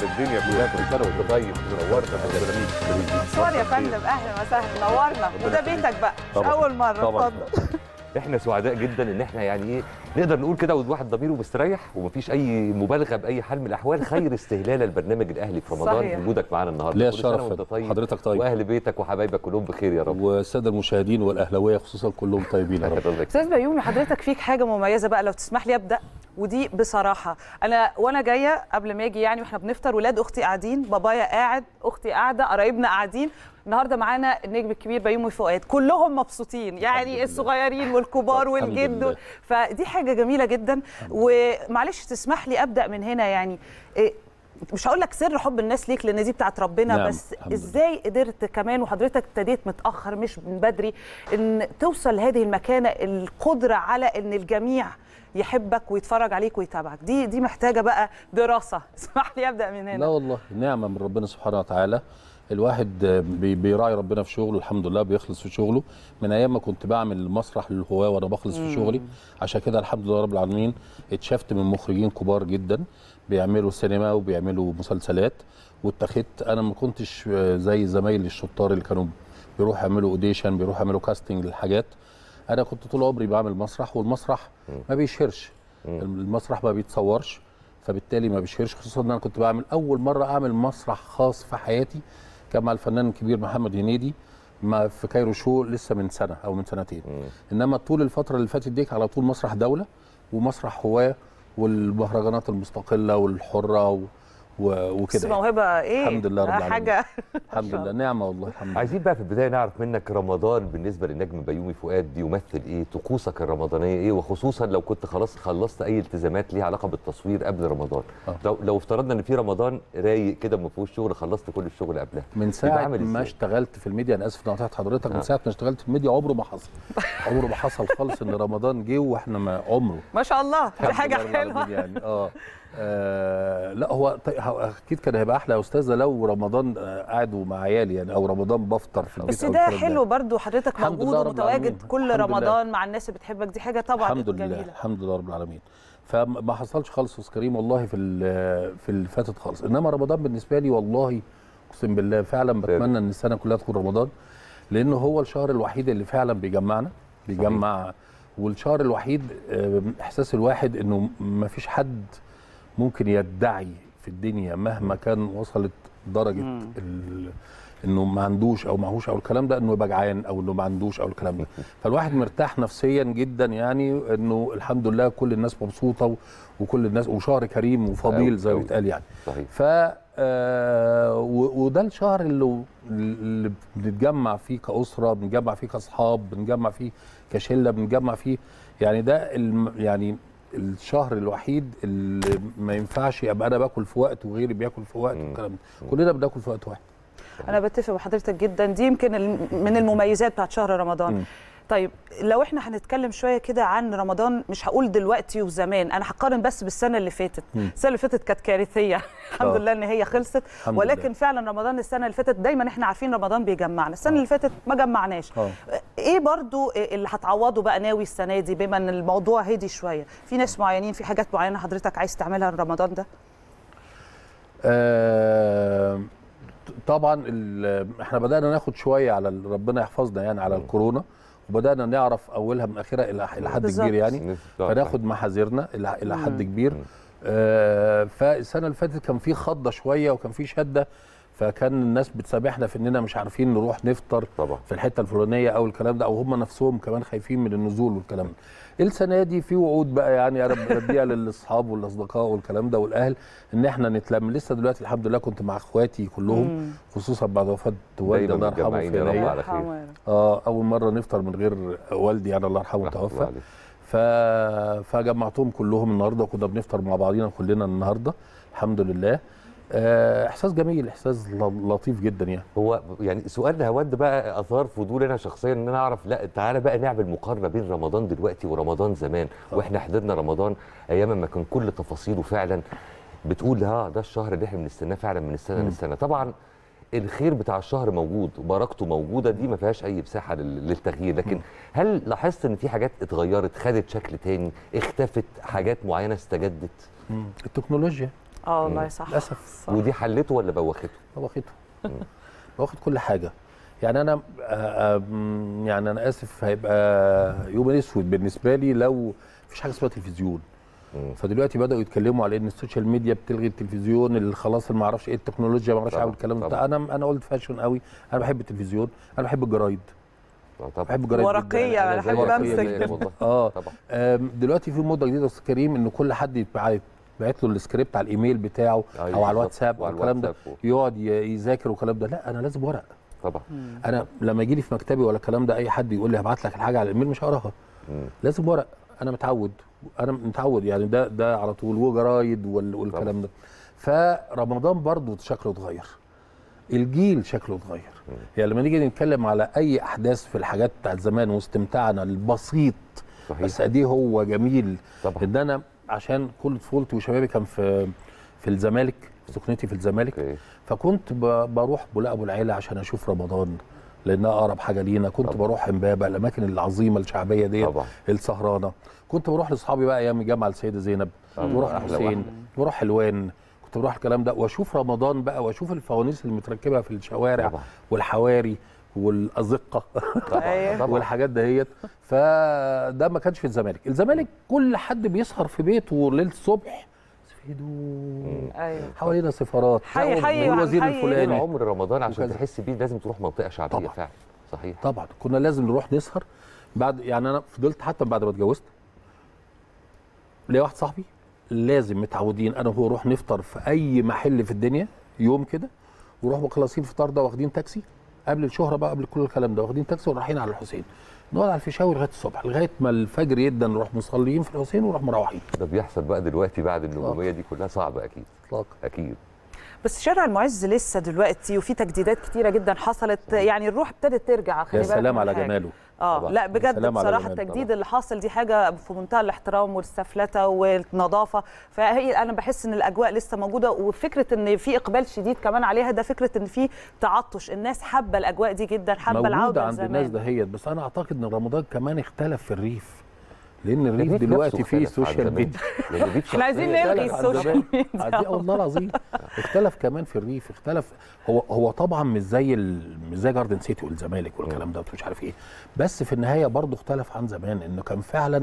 الدنيا كلها كل سنه وانت طيب منورنا مشوار يا فندم اهلا وسهلا نورنا وده بيتك بقى مش طبعاً. اول مره طبعا اتفضل احنا سعداء جدا ان احنا يعني ايه نقدر نقول كده والواحد ضميره مستريح ومفيش اي مبالغه باي حال من الاحوال خير استهلال البرنامج الاهلي في رمضان صحيح. وجودك معانا النهارده ليا كل سنة الشرف وانت طيب حضرتك طيب واهل بيتك وحبايبك كلهم بخير يا رب والساده المشاهدين والاهلاويه خصوصا كلهم طيبين يا رب استاذ بيومي حضرتك فيك حاجه مميزه بقى لو تسمح لي ابدا ودي بصراحه انا وانا جايه قبل ما اجي يعني واحنا بنفطر ولاد اختي قاعدين بابايا قاعد اختي قاعده قرايبنا قاعدين النهارده معانا النجم الكبير بيومي فؤاد كلهم مبسوطين يعني لله. الصغيرين والكبار الحمد والجد لله. فدي حاجه جميله جدا ومعلش تسمح لي ابدا من هنا يعني إيه مش هقول لك سر حب الناس ليك لان دي بتاعت ربنا نعم، بس الحمد لله. ازاي قدرت كمان وحضرتك ابتديت متاخر مش من بدري ان توصل لهذه المكانه القدره على ان الجميع يحبك ويتفرج عليك ويتابعك دي دي محتاجه بقى دراسه اسمح لي ابدا من لا هنا والله نعمه من ربنا سبحانه وتعالى الواحد بي- بيراعي ربنا في شغله الحمد لله بيخلص في شغله من ايام ما كنت بعمل المسرح للهواه وانا بخلص في شغلي عشان كده الحمد لله رب العالمين اتشفت من مخرجين كبار جدا بيعملوا سينما وبيعملوا مسلسلات واتخذت انا ما كنتش زي زمايلي الشطار اللي كانوا بيروحوا يعملوا اوديشن بيروحوا يعملوا كاستنج للحاجات انا كنت طول عمري بعمل مسرح والمسرح ما بيشهرش المسرح ما بيتصورش فبالتالي ما بيشهرش خصوصا ان انا كنت بعمل اول مره اعمل مسرح خاص في حياتي كان مع الفنان الكبير محمد هنيدي ما في كايرو شو لسه من سنه او من سنتين انما طول الفتره اللي فاتت دي على طول مسرح دوله ومسرح هواه والمهرجانات المستقله والحره و... و... بس وكده يعني. موهبه ايه الحمد لله رب ده العالمين. حاجه الحمد لله نعمه والله الحمد لله عايزين بقى في البدايه نعرف منك رمضان بالنسبه للنجم بيومي فؤاد يمثل ايه طقوسك الرمضانيه ايه وخصوصا لو كنت خلاص خلصت اي التزامات ليها علاقه بالتصوير قبل رمضان آه. لو لو افترضنا ان في رمضان رايق كده ما فيهوش شغل خلصت كل الشغل قبلها من يبقى ساعه عامل ما إزاي؟ اشتغلت في الميديا انا اسف ان قطعت حضرتك آه. من ساعه ما اشتغلت في الميديا عمره ما حصل عمره ما حصل خالص ان رمضان جه واحنا ما عمره ما شاء الله دي الحمد حاجه لله رب العالمين حلوه يعني اه آه، لا هو طي- هو اكيد كان هيبقى احلى يا استاذه لو رمضان آه، قاعد ومع عيالي يعني او رمضان بفطر في البيت بس أو ده الكلام حلو برضو حضرتك الحمد موجود لله رب ومتواجد العالمين. كل الحمد لله. رمضان مع الناس اللي بتحبك دي حاجه طبعا الحمد لله جميله الحمد لله رب العالمين فما حصلش خالص استاذ كريم والله في ال- في اللي فاتت خالص انما رمضان بالنسبه لي والله اقسم بالله فعلا بتمنى ان السنه كلها تكون رمضان لانه هو الشهر الوحيد اللي فعلا بيجمعنا بيجمع والشهر الوحيد آه، احساس الواحد انه ما فيش حد ممكن يدعي في الدنيا مهما كان وصلت درجه ال- انه ما عندوش او معهوش او الكلام ده انه يبقى جعان او انه ما عندوش او الكلام ده فالواحد مرتاح نفسيا جدا يعني انه الحمد لله كل الناس مبسوطه و- وكل الناس وشهر كريم أوي، وفضيل زي ما أوي. بيتقال يعني صحيح ف آه، و- وده الشهر اللي اللي بنتجمع فيه كأسرة بنتجمع فيه كأصحاب بنتجمع فيه كشلة بنتجمع فيه يعني ده الم يعني الشهر الوحيد اللي ما ينفعش ابقى انا باكل في وقت وغيري بياكل في وقت مم. والكلام ده كلنا بناكل في وقت واحد انا بتفق مع حضرتك جدا دي يمكن الم- من المميزات بتاعت شهر رمضان مم. طيب لو احنا هنتكلم شويه كده عن رمضان مش هقول دلوقتي وزمان انا هقارن بس بالسنه اللي فاتت مم. السنه اللي فاتت كانت كارثيه الحمد آه. لله ان هي خلصت الحمد ولكن لله. فعلا رمضان السنه اللي فاتت دايما احنا عارفين رمضان بيجمعنا السنه اللي فاتت ما جمعناش اه ايه برضو اللي هتعوضه بقى ناوي السنه دي بما ان الموضوع هدي شويه في ناس معينين في حاجات معينه حضرتك عايز تعملها رمضان ده آه، طبعا ال- احنا بدانا ناخد شويه على ال- ربنا يحفظنا يعني على الكورونا وبدانا نعرف اولها من اخرها الى الى حد بالظبط. كبير يعني فناخد محاذيرنا الى الى حد كبير آه فالسنه اللي فاتت كان في خضه شويه وكان في شده فكان الناس بتسامحنا في اننا مش عارفين نروح نفطر طبعا في الحته الفلانيه او الكلام ده او هم نفسهم كمان خايفين من النزول والكلام ده السنه دي في وعود بقى يعني انا بديها للاصحاب والاصدقاء والكلام ده والاهل ان احنا نتلم لسه دلوقتي الحمد لله كنت مع اخواتي كلهم مم. خصوصا بعد وفاه والدي دايما الله يرحمه متجمعين في يا رب يناير على خير. يرحمه. اه اول مره نفطر من غير والدي يعني الله يرحمه رحمة الله توفى عليه. ف... فجمعتهم كلهم النهارده وكنا بنفطر مع بعضينا كلنا النهارده الحمد لله آه احساس جميل احساس ل- لطيف جدا يعني هو يعني سؤال هود بقى اثار فضول انا شخصيا ان انا اعرف لا تعالى بقى نعمل مقارنه بين رمضان دلوقتي ورمضان زمان واحنا حضرنا رمضان ايام ما كان كل تفاصيله فعلا بتقول ها ده الشهر اللي احنا بنستناه فعلا من السنه مم. للسنه طبعا الخير بتاع الشهر موجود وبركته موجوده دي ما فيهاش اي مساحه لل- للتغيير لكن هل لاحظت ان في حاجات اتغيرت خدت شكل تاني اختفت حاجات معينه استجدت التكنولوجيا اه والله صح للاسف صح. ودي حلته ولا بوخته واخدته واخد كل حاجه يعني انا آه، آم، يعني انا اسف هيبقى يوم اسود بالنسبه لي لو مفيش حاجه اسمها تلفزيون مم. فدلوقتي بداوا يتكلموا على ان السوشيال ميديا بتلغي التلفزيون اللي خلاص اللي ما اعرفش ايه التكنولوجيا ما اعرفش طبعاً، اعمل الكلام ده طبعاً. انا انا اولد فاشون قوي انا بحب التلفزيون انا بحب الجرايد آه، طبعا بحب الجرايد ورقية، جداً. أنا أنا بحب زيك ورقية أمسك. جداً. والله اه طبعا آم، دلوقتي في موضه جديده يا استاذ كريم ان كل حد يتبعت بعت له السكريبت على الايميل بتاعه أيوة او على بالظبط. الواتساب او وعلى الكلام ده الواتساب يقعد ي- يذاكر والكلام ده لا انا لازم ورق طبعا انا لما يجي لي في مكتبي ولا الكلام ده اي حد يقول لي هبعت لك الحاجه على الايميل مش هقراها مم. لازم ورق انا متعود انا متعود يعني ده ده على طول وجرايد وال- والكلام ده فرمضان برضو شكله اتغير الجيل شكله اتغير يعني لما نيجي نتكلم على اي احداث في الحاجات بتاعت زمان واستمتاعنا البسيط صحيح بس قد ايه هو جميل طبعا ان انا عشان كل طفولتي وشبابي كان في في الزمالك في سكنتي في الزمالك اوكي فكنت ب- بروح بولاق ابو العيله عشان اشوف رمضان لانها اقرب حاجه لينا كنت طبعا. بروح امبابه الاماكن العظيمه الشعبيه ديت طبعا السهرانه كنت بروح لاصحابي بقى ايام الجامعه السيده زينب طبعا. بروح أحلى حسين واحدة. بروح حلوان كنت بروح الكلام ده واشوف رمضان بقى واشوف الفوانيس اللي متركبه في الشوارع طبعا والحواري والازقه طبعا أيوة. طبعا والحاجات دهيت فده ما كانش في الزمالك الزمالك كل حد بيسهر في بيته ليله الصبح في هدوء ايوه حوالينا سفارات حي حي وعم والوزير حي. طول الفلاني عمر رمضان عشان وكذا. تحس بيه لازم تروح منطقه شعبيه طبعا. فعلا صحيح طبعا كنا لازم نروح نسهر بعد يعني انا فضلت حتى بعد ما اتجوزت ليا واحد صاحبي لازم متعودين انا وهو نروح نفطر في اي محل في الدنيا يوم كده ونروح مخلصين الفطار ده واخدين تاكسي قبل الشهره بقى قبل كل الكلام ده واخدين تاكسي ورايحين على الحسين نقعد على الفيشاوي لغايه الصبح لغايه ما الفجر يدا نروح مصليين في الحسين ونروح مروحين ده بيحصل بقى دلوقتي بعد النجوميه دي كلها صعبه اكيد اطلاقا اكيد بس شارع المعز لسه دلوقتي وفي تجديدات كتيره جدا حصلت يعني الروح ابتدت ترجع خلي يا بالك سلام من على حاجة. جماله اه طبعا. لا بجد سلام على بصراحه جمال التجديد طبعا. اللي حاصل دي حاجه في منتهى الاحترام والسفلته والنظافه فهي انا بحس ان الاجواء لسه موجوده وفكره ان في اقبال شديد كمان عليها ده فكره ان في تعطش الناس حابه الاجواء دي جدا حابه موجوده العوده عند الناس لزمان دهيت بس انا اعتقد ان رمضان كمان اختلف في الريف لان الريف الريف دلوقتي نفسه فيه اختلف عن سوشيال زمان. ميديا لأن الريف احنا عايزين شخصية- نلغي اختلف عن السوشيال زمان. ميديا عزيز والله العظيم اختلف كمان في الريف اختلف هو هو طبعا مش زي ال- مش زي جاردن سيتي والزمالك والكلام ده مش عارف ايه بس في النهايه برضه اختلف عن زمان انه كان فعلا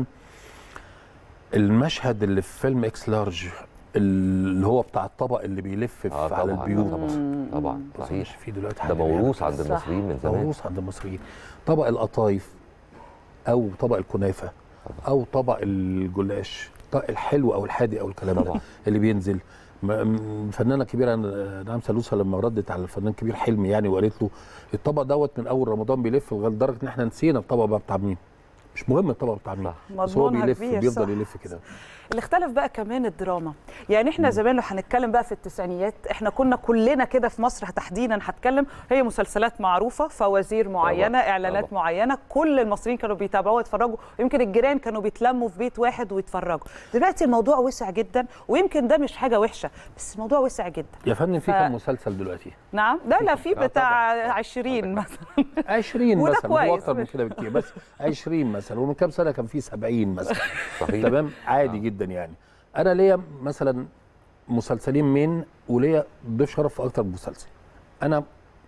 المشهد اللي في فيلم اكس لارج اللي هو بتاع الطبق اللي بيلف في اه على طبعا البيوت طبعا طبعا ما صحيح أظنش في دلوقتي ده حد بيعمل موروث كده. عند صح. المصريين من زمان موروث عند المصريين طبق القطايف او طبق الكنافه او طبق الجلاش طبق الحلو او الحادق او الكلام ده طبعا. اللي بينزل م- م- فنانه كبيره نعم سلوسه لما ردت على الفنان الكبير حلمي يعني وقالت له الطبق دوت من اول رمضان بيلف لغايه لدرجه ان احنا نسينا الطبق بقى بتاع مين مش مهم الطبق بتاع مين صح. بس هو مضمونها بيلف كبير، بيفضل صح. يلف كده اللي اختلف بقى كمان الدراما يعني احنا زمان لو هنتكلم بقى في التسعينيات احنا كنا كلنا كده في مصر تحديدا هتكلم هي مسلسلات معروفه فوازير معينه طبعا، اعلانات طبعا. معينه كل المصريين كانوا بيتابعوا ويتفرجوا ويمكن الجيران كانوا بيتلموا في بيت واحد ويتفرجوا دلوقتي الموضوع وسع جدا ويمكن ده مش حاجه وحشه بس الموضوع وسع جدا يا فندم في ف- كام مسلسل دلوقتي نعم ده لا في آه، بتاع طبعا. 20 مثلا 20 وده مثلا هو كويس. اكتر من كده بكتير بس 20 مثلا ومن كام سنه كان في 70 مثلا صحيح تمام عادي جدا يعني انا ليا مثلا مسلسلين من وليا ضيف شرف في اكتر من مسلسل انا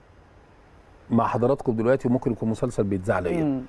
مع حضراتكم دلوقتي وممكن يكون مسلسل بيتذاع ليا مم.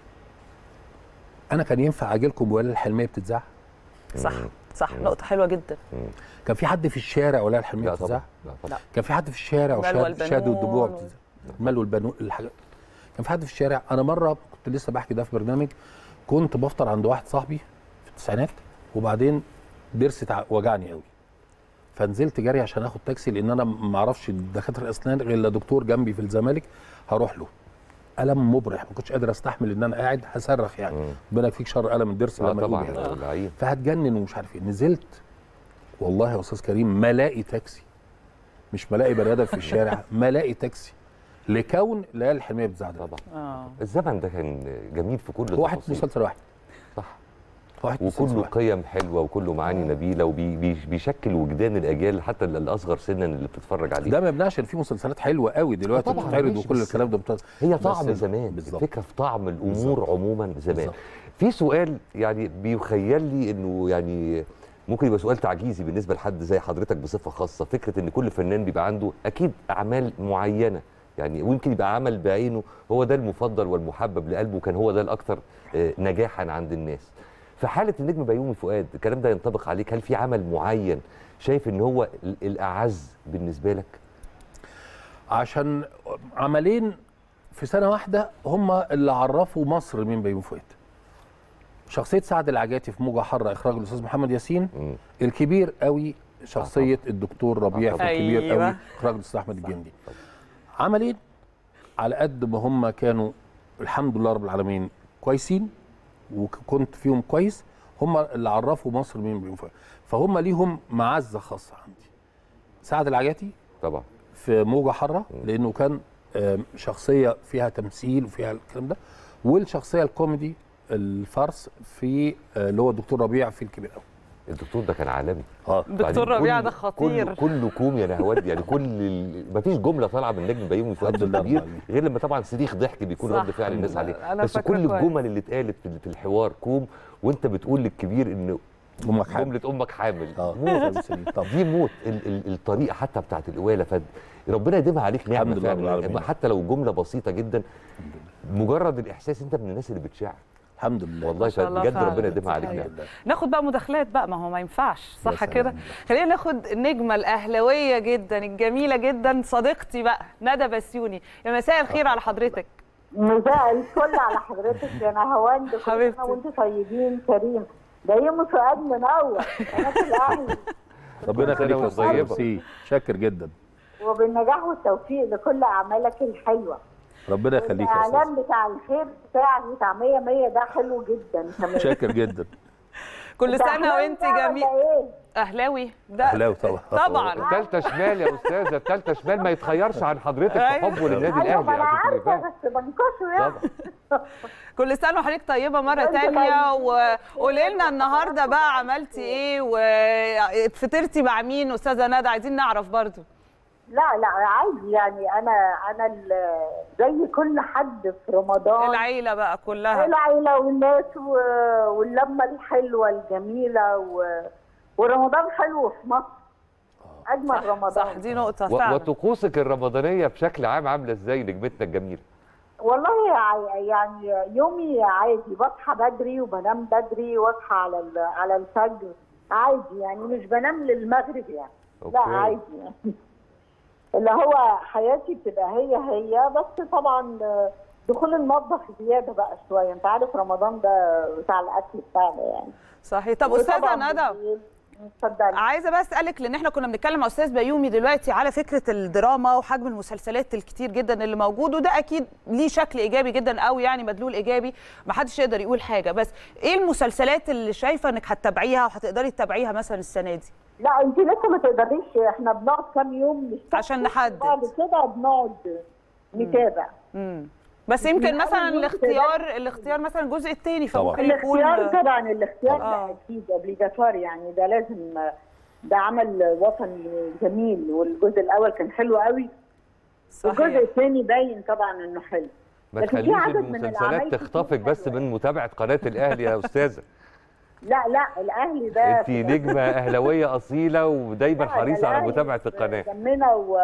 انا كان ينفع اجي لكم ولا الحلميه بتتذاع صح صح نقطه حلوه جدا كان في حد في الشارع ولا الحلميه لا بتتذاع طبعا لا طبعا كان في حد في الشارع المال وشاد والبنون شاد والدموع و- بتتذاع المال والبنون الحاجات كان في حد في الشارع انا مره كنت لسه بحكي ده في برنامج كنت بفطر عند واحد صاحبي في التسعينات وبعدين ضرسي تع- وجعني قوي فنزلت جري عشان اخد تاكسي لان انا ما اعرفش دكاتره الاسنان غير الا دكتور جنبي في الزمالك هروح له الم مبرح ما كنتش قادر استحمل ان انا قاعد هصرخ يعني مم. ربنا يكفيك شر الم الضرس لا لما يقوم طبعا يعني. العين فهتجنن ومش عارف ايه نزلت والله يا استاذ كريم ما الاقي تاكسي مش ملاقي بني ادم في الشارع ما الاقي تاكسي لكون لا الحلميه بتزعل طبعا اه الزمن ده كان جميل في كل هو واحد التفاصيل. مسلسل واحد صح واحد مسلسل وكله واحد. قيم حلوه وكله معاني نبيله وبيشكل وجدان الاجيال حتى الاصغر سنا اللي بتتفرج عليه ده ما يمنعش ان في مسلسلات حلوه قوي دلوقتي طبعاً، بتتعرض ماشي، وكل بس الكلام ده بت... هي بس طعم ال- زمان بالظبط. الفكره في طعم الامور بالظبط. عموما زمان بالظبط. في سؤال يعني بيخيل لي انه يعني ممكن يبقى سؤال تعجيزي بالنسبه لحد زي حضرتك بصفه خاصه فكره ان كل فنان بيبقى عنده اكيد اعمال معينه يعني ويمكن يبقى عمل بعينه هو ده المفضل والمحبب لقلبه كان هو ده الاكثر آه، نجاحا عند الناس في حاله النجم بيومي فؤاد الكلام ده ينطبق عليك هل في عمل معين شايف ان هو ال- الاعز بالنسبه لك عشان عملين في سنه واحده هم اللي عرفوا مصر مين بيومي فؤاد شخصيه سعد العجاتي في موجه حاره اخراج الاستاذ محمد ياسين مم. الكبير قوي شخصيه الدكتور ربيع في طبعاً. الكبير أيوة. قوي اخراج الاستاذ احمد الجندي عملين على قد ما هم كانوا الحمد لله رب العالمين كويسين وكنت فيهم كويس هم اللي عرفوا مصر مين بيومي فؤاد فهم ليهم معزه خاصه عندي سعد العجاتي طبعا في موجة حرة لأنه كان آم، شخصية فيها تمثيل وفيها الكلام ده والشخصية الكوميدي الفارس في آه، اللي هو الدكتور ربيع في الكبير قوي الدكتور ده كان عالمي اه دكتور ربيع ده خطير كل كل كوم يا نهواد يعني كل ال- مفيش جمله طالعه من نجم بيومي فؤاد الحمد لله رب الكبير العالمين. غير لما طبعا صريخ ضحك بيكون صح. رد فعل الناس الحمد عليه لله. أنا بس فاكرة كل كويس. الجمل اللي اتقالت في- في الحوار كوم وانت بتقول للكبير ان امك حامل جمله امك حامل اه موت سليم. طب دي موت ال ال الطريقه حتى بتاعت القواله فد ربنا يديمها عليك نعمه الحمد لله رب فعلا العالمين. حتى لو جمله بسيطه جدا مجرد الاحساس انت من الناس اللي بتشع الحمد لله والله شاء الله بجد فعلا. ربنا يديمها عليك أيوة. نعمه ناخد بقى مداخلات بقى ما هو ما ينفعش صح سلام. كده خلينا ناخد النجمه الاهلاويه جدا الجميله جدا صديقتي بقى ندى بسيوني يا مساء الخير على حضرتك مساء الفل على حضرتك يا نهاوند كل حبيبتي. سنه وانتم طيبين كريم ده يوم سؤال منور قناه الاهلي ربنا يخليك يا سنة وأنت استاذ ميرسي شاكر جدا وبالنجاح والتوفيق لكل اعمالك الحلوه ربنا يخليك يا الاعلان استاذ بتاع الخير بتاعك بتاع 100 100 ده حلو جدا كمان شاكر جدا كل أنت سنه أهلاوي وانت بقى ولا جميل ايه؟ اهلاوي ده اهلاوي طبعا طبعا التالتة شمال يا استاذه التالتة شمال ما يتخيرش عن حضرتك في أيوة. حبه للنادي ايوه ما الاهلي انا عشان تبقي عارفه فاهم. بس بنكشه يعني طبعا كل سنه وحضرتك طيبه مره وأنت تانية طيب. وقولي لنا النهارده بقى عملتي ايه وفطرتي مع مين استاذه ندى عايزين نعرف برضو لا لا عادي يعني انا انا ال- زي كل حد في رمضان العيله بقى كلها العيلة والناس و- واللمة الحلوة الجميلة و... ورمضان حلو في مصر أجمل رمضان صح دي نقطه و- فعلا وطقوسك الرمضانيه بشكل عام عامله ازاي نجمتنا الجميله والله ع- يعني يومي عادي بصحى بدري وبنام بدري واصحى على ال- على الفجر عادي يعني مش بنام للمغرب يعني لا أوكي. عادي يعني اللي هو حياتي بتبقى هي هي بس طبعا دخول المطبخ زياده بقى شويه انت عارف رمضان ده بتاع الاكل بتاعنا يعني صحيح طب استاذه وطبعاً ندى بالليل- اتفضلي عايزه بقى اسالك لان احنا كنا بنتكلم مع استاذ بيومي دلوقتي على فكره الدراما وحجم المسلسلات الكتير جدا اللي موجود وده اكيد ليه شكل ايجابي جدا او يعني مدلول ايجابي ما حدش يقدر يقول حاجه بس ايه المسلسلات اللي شايفه انك هتتابعيها وهتقدري تتابعيها مثلا السنه دي لا انت لسه ما تقدريش احنا بنقعد كام يوم نستكشف عشان نحدد. بعد كده بنقعد نتابع امم بس يمكن من مثلا أول يوم الاختيار الاختيار مثلا الجزء الثاني طبعاً. فممكن يكون الاختيار طبعا الاختيار طبعاً. ده اكيد اوبليجاتوري يعني ده لازم ده عمل وطني جميل والجزء الاول كان حلو قوي والجزء صحيح الثاني باين طبعا انه حلو ما لكن في تخليش عدد من المسلسلات الأعمال تخطفك كتير بس حلوة. من متابعه قناه الاهلي يا استاذه لا لا الاهلي ده انت نجمه اهلاويه اصيله ودايما لا، حريصه على الأهلي متابعه القناه دمنا و...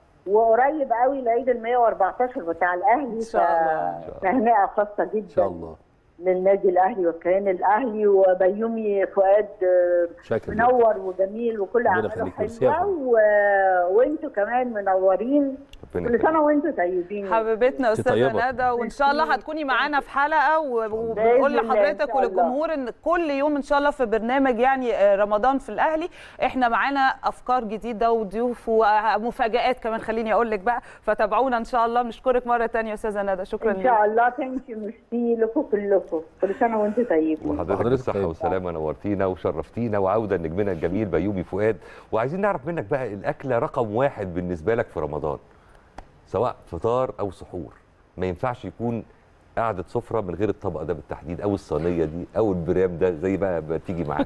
وقريب قوي العيد ال 114 بتاع الاهلي إن شاء الله. ف- تهنئه خاصه جدا ان شاء الله للنادي الاهلي والكيان الاهلي وبيومي فؤاد آه، شاكر جدا منور وجميل وكل ربنا اعماله يخليك، ميرسي يا حلوه فندم. و... وانتوا كمان منورين ربنا كل يخليك. سنه وانتوا طيبين حبيبتنا أنت استاذه طيبة. ندى وان شاء الله هتكوني معانا في حلقه و- وبنقول بإذن الله، إن لحضرتك شاء الله. وللجمهور ان كل يوم ان شاء الله في برنامج يعني آه، رمضان في الاهلي احنا معانا افكار جديده وضيوف ومفاجات كمان خليني اقول لك بقى فتابعونا ان شاء الله بنشكرك مره ثانيه استاذه ندى شكرا ان شاء الله ثانك يو ميرسي لكم كلكم كل سنه وانتوا طيبين وحضرتك وحضرتك بالصحة طيب. والسلامة نورتينا وشرفتينا وعودة نجمنا الجميل بيومي فؤاد وعايزين نعرف منك بقى الأكلة رقم واحد بالنسبة لك في رمضان سواء فطار أو سحور ما ينفعش يكون قعدة سفرة من غير الطبق ده بالتحديد أو الصينية دي أو البرام ده زي بقى ما تيجي معاك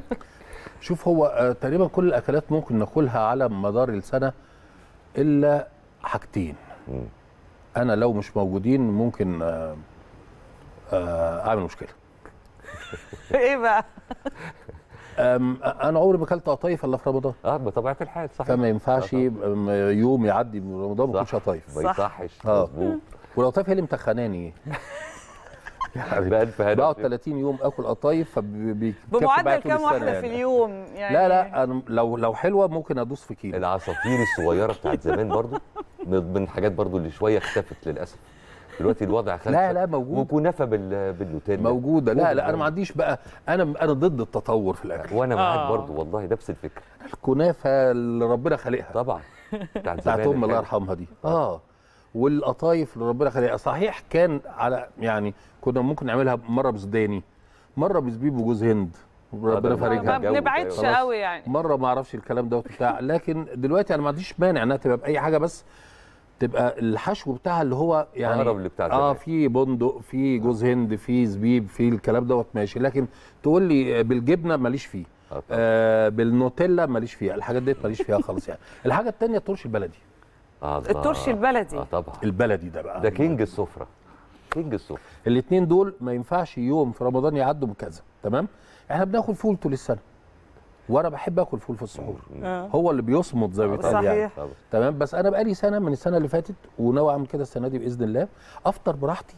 شوف هو آه، تقريبا كل الاكلات ممكن ناكلها على مدار السنه الا حاجتين مم. انا لو مش موجودين ممكن آه، آه، اعمل مشكله ايه بقى أم، انا عمري ما اكلت قطايف الا في رمضان اه بطبيعه الحال صحيح فما ينفعش آه، أم، يوم يعدي من رمضان ما صح. اكلش قطايف ما صح. يصحش آه. مظبوط والقطايف هي اللي متخناني يعني بألف هنا بقعد وشفا. 30 يوم اكل قطايف فبيكفي بمعدل كام واحده في اليوم يعني لا لا انا لو لو حلوه ممكن ادوس في كيلو العصافير الصغيره بتاعت زمان برضو من من الحاجات برضو اللي شويه اختفت للاسف دلوقتي الوضع خلف لا لا موجود وكنافه بال... بالنوتيلا موجوده لا لا انا ما عنديش بقى انا انا ضد التطور في الاكل وانا معاك آه. برضو والله نفس الفكره الكنافه اللي ربنا خالقها طبعا بتاعت بتاعت زمان ام الله الحلوة. يرحمها دي اه والقطايف اللي ربنا خالقها صحيح كان على يعني كنا ممكن نعملها مره بسوداني مره بزبيب وجوز هند ربنا ده ما فارجها جو بنبعدش خلاص. قوي يعني مره ما اعرفش الكلام ده بتاع لكن دلوقتي انا ما عنديش مانع انها تبقى باي حاجه بس تبقى الحشو بتاعها اللي هو يعني أقرب اللي بتاع اه زمان. في بندق في جوز هند في زبيب في الكلام دوت ماشي لكن تقول لي بالجبنه ماليش فيه آه طبعاً. آه بالنوتيلا ماليش فيها الحاجات ديت ماليش فيها خالص يعني الحاجه الثانيه الترش البلدي آه الله. الترش البلدي. اه طبعا البلدي ده بقى ده كينج السفره كينج السفره الاثنين دول ما ينفعش يوم في رمضان يعدوا بكذا تمام احنا بناكل فول طول السنه وانا بحب اكل فول في السحور آه. هو اللي بيصمد زي ما بيتقال يعني صحيح طبعا تمام بس انا بقالي سنه من السنه اللي فاتت وناوي اعمل كده السنه دي باذن الله افطر براحتي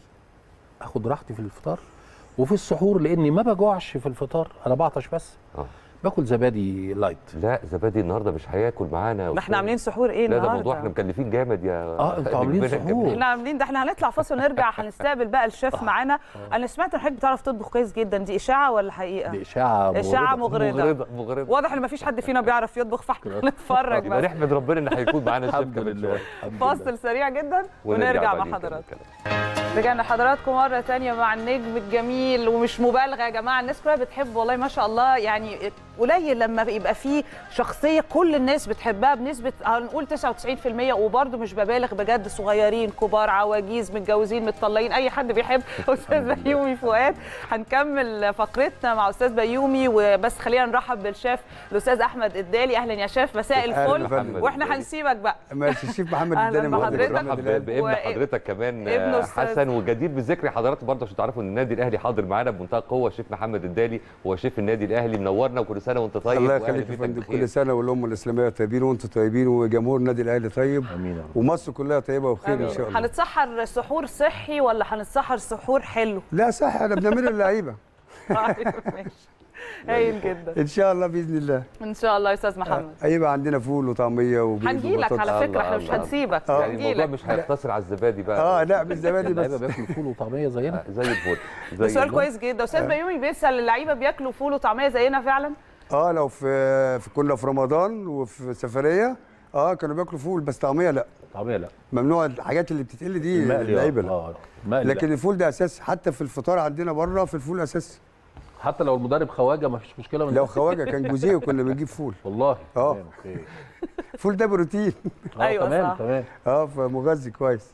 اخد راحتي في الفطار وفي السحور لاني ما بجوعش في الفطار انا بعطش بس اه باكل زبادي لايت لا زبادي النهارده مش هياكل معانا يا ما احنا أستاذ. عاملين سحور ايه لا النهارده ده موضوع احنا مكلفين جامد يا اه انتوا عاملين نجمنا سحور الجميل. احنا عاملين ده احنا هنطلع فاصل ونرجع هنستقبل بقى الشيف معانا انا سمعت ان حضرتك بتعرف تطبخ كويس جدا دي اشاعه ولا حقيقه دي اشاعه اشاعه مغرضة. مغرضه مغرضه مغرضه واضح ان مفيش حد فينا بيعرف يطبخ فاحنا نتفرج يبقى بس نحمد ربنا ان هيكون معانا الشيف الحمد كمان لله شوية. الحمد لله. فاصل سريع جدا ونرجع مع بعدين حضراتكم نكمل رجعنا لحضراتكم مرة تانية مع النجم الجميل ومش مبالغة يا جماعة الناس كلها بتحب والله ما شاء الله يعني قليل لما يبقى في شخصية كل الناس بتحبها بنسبة هنقول 99% وبرده مش ببالغ بجد صغيرين كبار عواجيز متجوزين متطلقين أي حد بيحب أستاذ بيومي فؤاد هنكمل فقرتنا مع أستاذ بيومي وبس خلينا نرحب بالشيف الأستاذ أحمد الدالي أهلا يا شيف مساء أهلاً الفل يا فندم. واحنا هنسيبك بقى ماشي الشيف محمد أهلاً الداني موجود. بحضرتك. محمد نرحب الداني. بابن و- حضرتك كمان ابنه آه، أستاذ. حسن وجدير بذكر حضرتك برضه عشان تعرفوا ان النادي الاهلي حاضر معانا بمنتهى القوه الشيف محمد الدالي هو شيف النادي الاهلي منورنا وكل سنه وانت طيب الله وأهل يخليك يا بيتك فندم بخير. كل سنه والامه الاسلاميه طيبين وانتم طيبين وجمهور النادي الاهلي طيب امين يا رب ومصر كلها طيبه وبخير ان آمين. شاء الله هنتسحر سحور صحي ولا هنتسحر سحور حلو؟ لا صح احنا بنعمله للعيبه طيب ماشي هايل جدا ان شاء الله باذن الله ان شاء الله يا استاذ محمد هيبقى عندنا فول وطعميه وبيض هنجي لك وبطاطس. على فكره احنا مش الله، الله. هنسيبك آه. يعني هنجي الموضوع لك مش هيقتصر على الزبادي بقى اه لا بالزبادي اللعيبه بس بياكلوا فول وطعميه زينا آه، زي الفل ده زي سؤال الفل. كويس جدا استاذ بيومي بيسال اللعيبه بياكلوا فول وطعميه زينا فعلا اه لو في, في كنا في رمضان وفي سفريه اه كانوا بياكلوا فول بس طعميه لا طعميه لا ممنوع الحاجات اللي بتتقل دي المقلي اللعيبه آه. لا اه المقلي لكن الفول ده اساسي حتى في الفطار عندنا بره في الفول اساسي حتى لو المدرب خواجه ما فيش مشكله من لو خواجه كان جوزيه وكنا بنجيب فول والله آه. تمام، أوكي. الفول ده بروتين اه أيوة تمام صح. تمام اه فمغذي كويس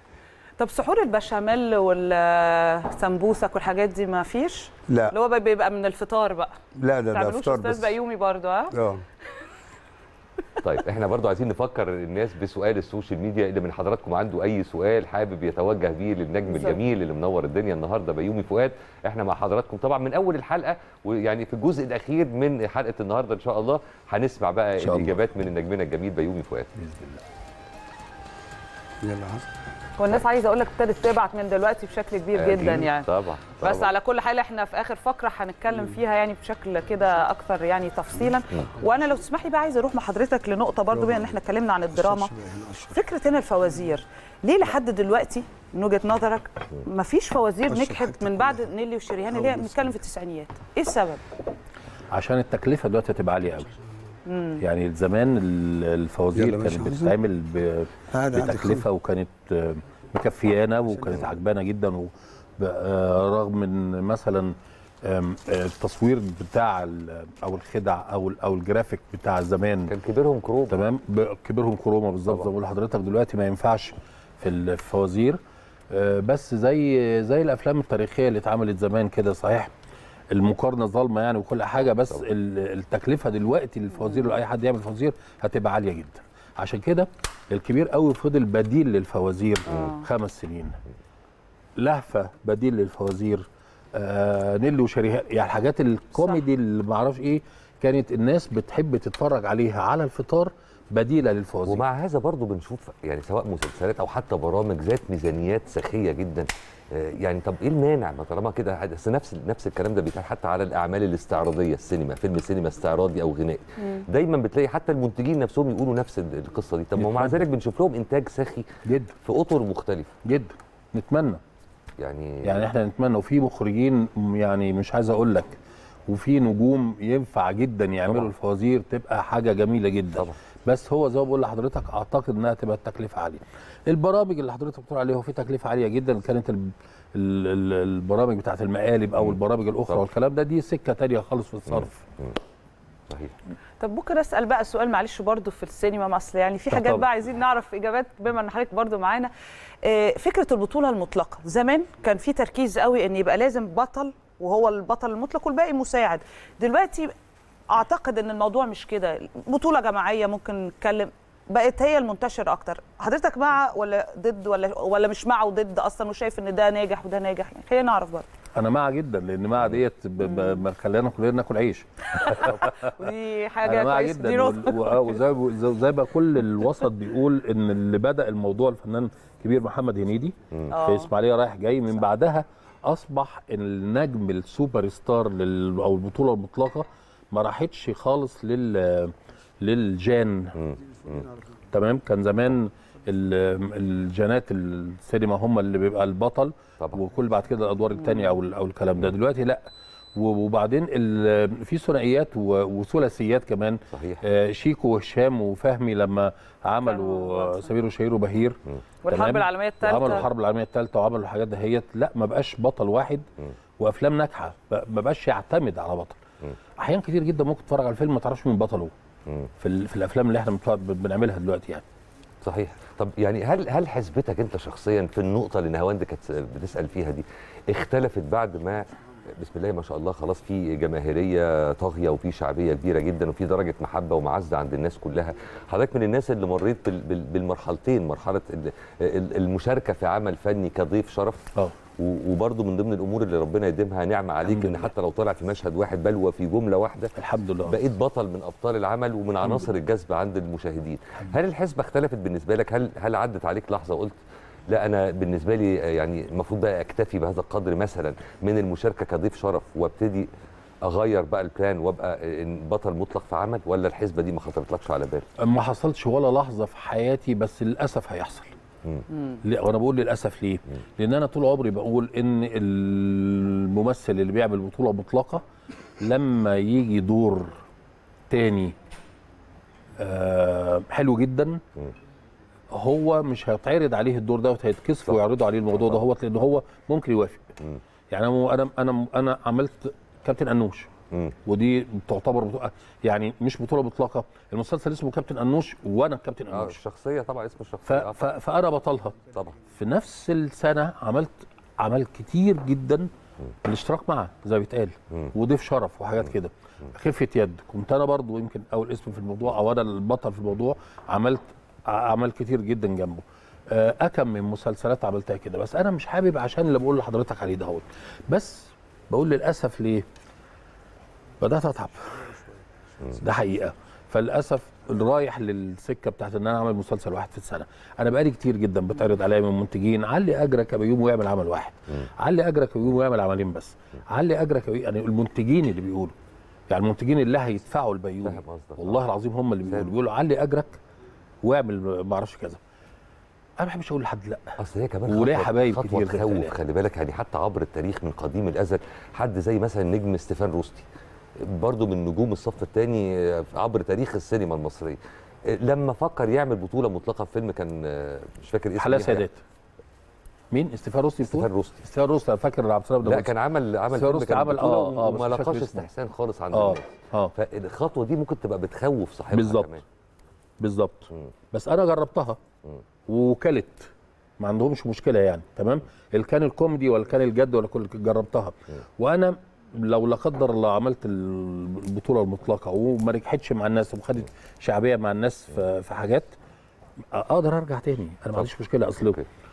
طب سحور البشاميل والسمبوسك والحاجات دي ما فيش لا اللي هو بيبقى من الفطار بقى لا ده ما ده تعملوش فطار استاذ بس بيومي برضه ها اه طيب احنا برضو عايزين نفكر الناس بسؤال السوشيال ميديا اللي من حضراتكم عنده اي سؤال حابب يتوجه بيه للنجم بالظبط. الجميل اللي منور الدنيا النهارده بيومي فؤاد احنا مع حضراتكم طبعا من اول الحلقه ويعني في الجزء الاخير من حلقه النهارده ان شاء الله هنسمع بقى إن شاء الله. الاجابات من نجمنا الجميل بيومي فؤاد باذن الله يلا حسن هو الناس عايزه اقول لك ابتدت تبعت من دلوقتي بشكل كبير جدا أكيد. يعني طبعا بس طبعاً. على كل حال احنا في اخر فقره هنتكلم فيها يعني بشكل كده اكثر يعني تفصيلا وانا لو تسمحي بقى عايزه اروح مع حضرتك لنقطه برضو بما ان احنا اتكلمنا عن الدراما فكره هنا الفوازير ليه لحد دلوقتي من وجهه نظرك ما فيش فوازير أشرب نجحت حتة من بعد نيلي وشريهان اللي هي بنتكلم في التسعينيات ايه السبب عشان التكلفه دلوقتي هتبقى عاليه قوي يعني زمان ال- الفوازير يلا كانت ماشي. بتتعمل ب- عادي، عادي، بتكلفه وكانت آه، مكفيانا وكانت عجبانه جدا و- ب- آه، رغم من مثلا آم، آه، التصوير بتاع ال- او الخدع او ال- او الجرافيك بتاع زمان كان كبيرهم كروب تمام ب- كبرهم كروما بالظبط طبعا. زي ما بقول لحضرتك دلوقتي ما ينفعش في الفوازير آه، بس زي زي الافلام التاريخيه اللي اتعملت زمان كده صحيح المقارنه ظالمه يعني وكل حاجه بس طبعا. ال- التكلفه دلوقتي للفوازير لاي حد يعمل فوازير هتبقى عاليه جدا عشان كده الكبير قوي فضل بديل للفوازير آه. خمس سنين لهفه بديل للفوازير آه نيلي وشريهان يعني الحاجات الكوميدي اللي ما اعرفش ايه كانت الناس بتحب تتفرج عليها على الفطار بديله للفوازير ومع هذا برضو بنشوف يعني سواء مسلسلات او حتى برامج ذات ميزانيات سخيه جدا آه، يعني طب ايه المانع ما طالما كده بس نفس نفس الكلام ده بيتقال حتى على الاعمال الاستعراضيه السينما فيلم سينما استعراضي او غنائي دايما بتلاقي حتى المنتجين نفسهم يقولوا نفس القصه دي طب ما مع ذلك بنشوف لهم انتاج سخي جدا في اطر مختلفه جدا نتمنى يعني يعني احنا نتمنى وفي مخرجين م- يعني مش عايز اقول لك وفي نجوم ينفع جدا يعملوا طبعا. الفوازير تبقى حاجه جميله جدا طبعا. بس هو زي ما بقول لحضرتك اعتقد انها تبقى التكلفه عاليه البرامج اللي حضرتك بتقول عليها هو في تكلفه عاليه جدا كانت ال ال ال البرامج بتاعت المقالب او البرامج الاخرى طبعا. والكلام ده دي سكه تانية خالص في الصرف صحيح طب ممكن اسال بقى سؤال معلش برضو في السينما مصر يعني في حاجات طبعا. بقى عايزين نعرف اجابات بما ان حضرتك برضو معانا آه، فكره البطوله المطلقه زمان كان في تركيز قوي ان يبقى لازم بطل وهو البطل المطلق والباقي مساعد دلوقتي اعتقد ان الموضوع مش كده بطوله جماعيه ممكن نتكلم بقت هي المنتشر اكتر حضرتك مع ولا ضد ولا ولا مش مع وضد اصلا وشايف ان ده ناجح وده ناجح يعني خلينا نعرف برضه انا مع جدا لان مع ديت ب- ب- ما خلانا كلنا ناكل عيش ودي انا حاجه مع كويسه دي جدا نقطه وال- و- آه، وزي زي- زي ما كل الوسط بيقول ان اللي بدا الموضوع الفنان الكبير محمد هنيدي في آه. اسماعيليه رايح جاي من بعدها اصبح النجم السوبر ستار لل او البطوله المطلقه ما راحتش خالص لل للجان تمام كان زمان ال- الجانات السينما هم اللي بيبقى البطل طبعا. وكل بعد كده الادوار الثانيه او ال- او الكلام ده دلوقتي لا و- وبعدين ال- في ثنائيات و- وثلاثيات كمان صحيح آه، شيكو وهشام وفهمي لما عملوا آه، سمير وشهير وبهير والحرب تمام؟ العالميه الثالثه وعملوا الحرب العالميه الثالثه وعملوا الحاجات دهيت لا ما بقاش بطل واحد وافلام ناجحه ب- ما بقاش يعتمد على بطل احيان كتير جدا ممكن تتفرج على الفيلم ما تعرفش مين بطله مم. في, ال- في الافلام اللي احنا بنتفرج- بنعملها دلوقتي يعني صحيح طب يعني هل هل حسبتك انت شخصيا في النقطه اللي نهاوند كانت بتسال فيها دي اختلفت بعد ما بسم الله ما شاء الله خلاص في جماهيريه طاغيه وفي شعبيه كبيره جدا وفي درجه محبه ومعزه عند الناس كلها حضرتك من الناس اللي مريت بال- بال- بالمرحلتين مرحله ال- ال- المشاركه في عمل فني كضيف شرف اه و- وبرضه من ضمن الامور اللي ربنا يديمها نعمه عليك الحمد ان لله. حتى لو طلع في مشهد واحد بل وفي جمله واحده الحمد لله بقيت بطل من ابطال العمل ومن عناصر الجذب عند المشاهدين هل الحسبه اختلفت بالنسبه لك هل هل عدت عليك لحظه قلت لا انا بالنسبه لي يعني المفروض بقى اكتفي بهذا القدر مثلا من المشاركه كضيف شرف وابتدي اغير بقى البلان وابقى إن بطل مطلق في عمل ولا الحسبه دي ما خطرتلكش على بال ما حصلش ولا لحظه في حياتي بس للاسف هيحصل لا وانا بقول للاسف ليه لان انا طول عمري بقول ان الممثل اللي بيعمل بطوله مطلقه لما يجي دور تاني آه حلو جدا هو مش هيتعرض عليه الدور ده وهيتكسف ويعرضوا عليه الموضوع ده هو لان هو ممكن يوافق يعني انا انا انا انا عملت كابتن انوش مم. ودي تعتبر بطولة يعني مش بطوله مطلقه المسلسل اسمه كابتن انوش وانا كابتن اه انوش الشخصيه طبعا اسم ف... الشخصيه آه، ف... فانا بطلها طبعا في نفس السنه عملت اعمال كتير جدا الاشتراك معاه زي ما بيتقال مم. وضيف شرف وحاجات كده خفه يد كنت انا برضو يمكن اول اسم في الموضوع او انا البطل في الموضوع عملت اعمال كتير جدا جنبه آه، اكم من مسلسلات عملتها كده بس انا مش حابب عشان اللي بقول لحضرتك عليه دهوت بس بقول للاسف ليه بدات اتعب ده حقيقه فللاسف اللي رايح للسكه بتاعت ان انا اعمل مسلسل واحد في السنه انا بقالي كتير جدا بتعرض عليا من منتجين علي اجرك يا بيوم ويعمل عمل واحد علي اجرك يا بيوم ويعمل عملين بس علي اجرك يا بيوم يعني المنتجين اللي بيقولوا يعني المنتجين اللي هيدفعوا البيوم فاهم قصدك. والله العظيم هم اللي بيقولوا بيقولوا علي اجرك واعمل ما اعرفش كذا انا ما بحبش اقول لحد لا اصل هي كمان وليه خطوة- حبايب خطوه كتير زي تخوف الكلام. خلي بالك يعني حتى عبر التاريخ من قديم الازل حد زي مثلا نجم ستيفان روستي برضه من نجوم الصف الثاني عبر تاريخ السينما المصريه لما فكر يعمل بطوله مطلقه في فيلم كان مش فاكر اسمه حلا إيه. سادات مين استيفان روستي بتقول؟ ستيفان روستي استيفان روستي انا فاكر عبد السلام لا نابلسي. كان عمل عمل ستيفان فيلم روستي كان عمل- بطولة آه، آه، بس وما مش فاكر لقاش اسمه. استحسان خالص عند اه الناس اه فالخطوه دي ممكن تبقى بتخوف صاحبها بالظبط. كمان بالظبط بس انا جربتها وكلت ما عندهمش مشكله يعني تمام اللي كان الكوميدي ولا كان الجد ولا كل جربتها وانا لو لا قدر الله عملت البطوله المطلقه وما نجحتش مع الناس وخدت شعبيه مع الناس في في حاجات اقدر ارجع تاني انا ما عنديش مشكله اصل أوكي.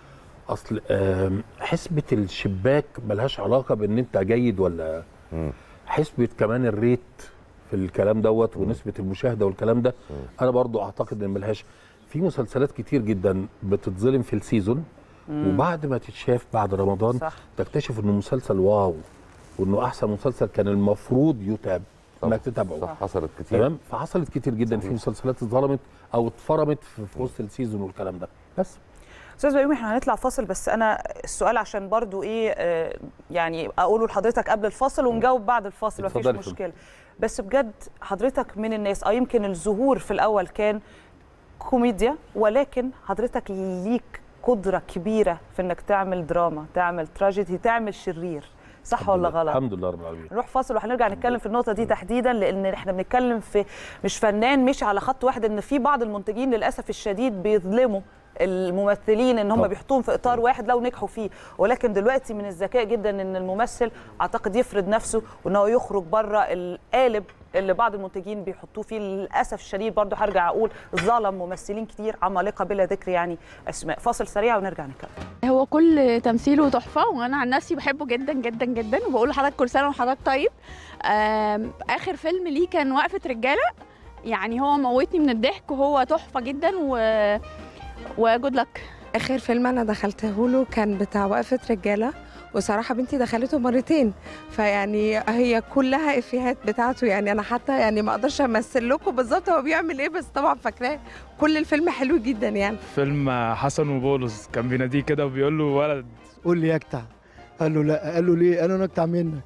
اصل آم، حسبه الشباك ملهاش علاقه بان انت جيد ولا حسبه كمان الريت في الكلام دوت ونسبه المشاهده والكلام ده انا برضو اعتقد ان ملهاش في مسلسلات كتير جدا بتتظلم في السيزون وبعد ما تتشاف بعد رمضان صح. تكتشف انه مسلسل واو وانه احسن مسلسل كان المفروض يتاب انك تتابعه صح حصلت كتير تمام فحصلت كتير جدا في مسلسلات اتظلمت او اتفرمت في في وسط السيزون والكلام ده بس استاذ بيومي احنا هنطلع فاصل بس انا السؤال عشان برضو ايه آه، يعني اقوله لحضرتك قبل الفاصل ونجاوب بعد الفاصل مفيش اتفضلي يا فندم. مشكله بس بجد حضرتك من الناس اه يمكن الظهور في الاول كان كوميديا ولكن حضرتك ليك قدره كبيره في انك تعمل دراما تعمل تراجيدي تعمل شرير صح ولا غلط الحمد لله رب العالمين نروح فاصل وهنرجع نتكلم في النقطه دي تحديدا لان احنا بنتكلم في مش فنان مشي على خط واحد ان في بعض المنتجين للاسف الشديد بيظلموا الممثلين ان هم طبعا. بيحطوهم في اطار واحد لو نجحوا فيه ولكن دلوقتي من الذكاء جدا ان الممثل اعتقد يفرض نفسه وان هو يخرج بره القالب اللي بعض المنتجين بيحطوه فيه للاسف الشديد برضه هرجع اقول ظلم ممثلين كتير عمالقه بلا ذكر يعني اسماء فاصل سريع ونرجع نتكلم هو كل تمثيله تحفه وانا عن نفسي بحبه جدا جدا جدا وبقول لحضرتك كل سنه وحضرتك طيب آم، اخر فيلم ليه كان وقفه رجاله يعني هو موتني من الضحك وهو تحفه جدا و وجود لك اخر فيلم انا دخلته له كان بتاع وقفه رجاله وصراحه بنتي دخلته مرتين فيعني هي كلها افيهات بتاعته يعني انا حتى يعني ما اقدرش امثل لكم بالظبط هو بيعمل ايه بس طبعا فاكراه كل الفيلم حلو جدا يعني فيلم حسن وبولس كان بيناديه كده وبيقول له ولد قول لي يكتع قال له لا قال له ليه قال له انا اكتع منك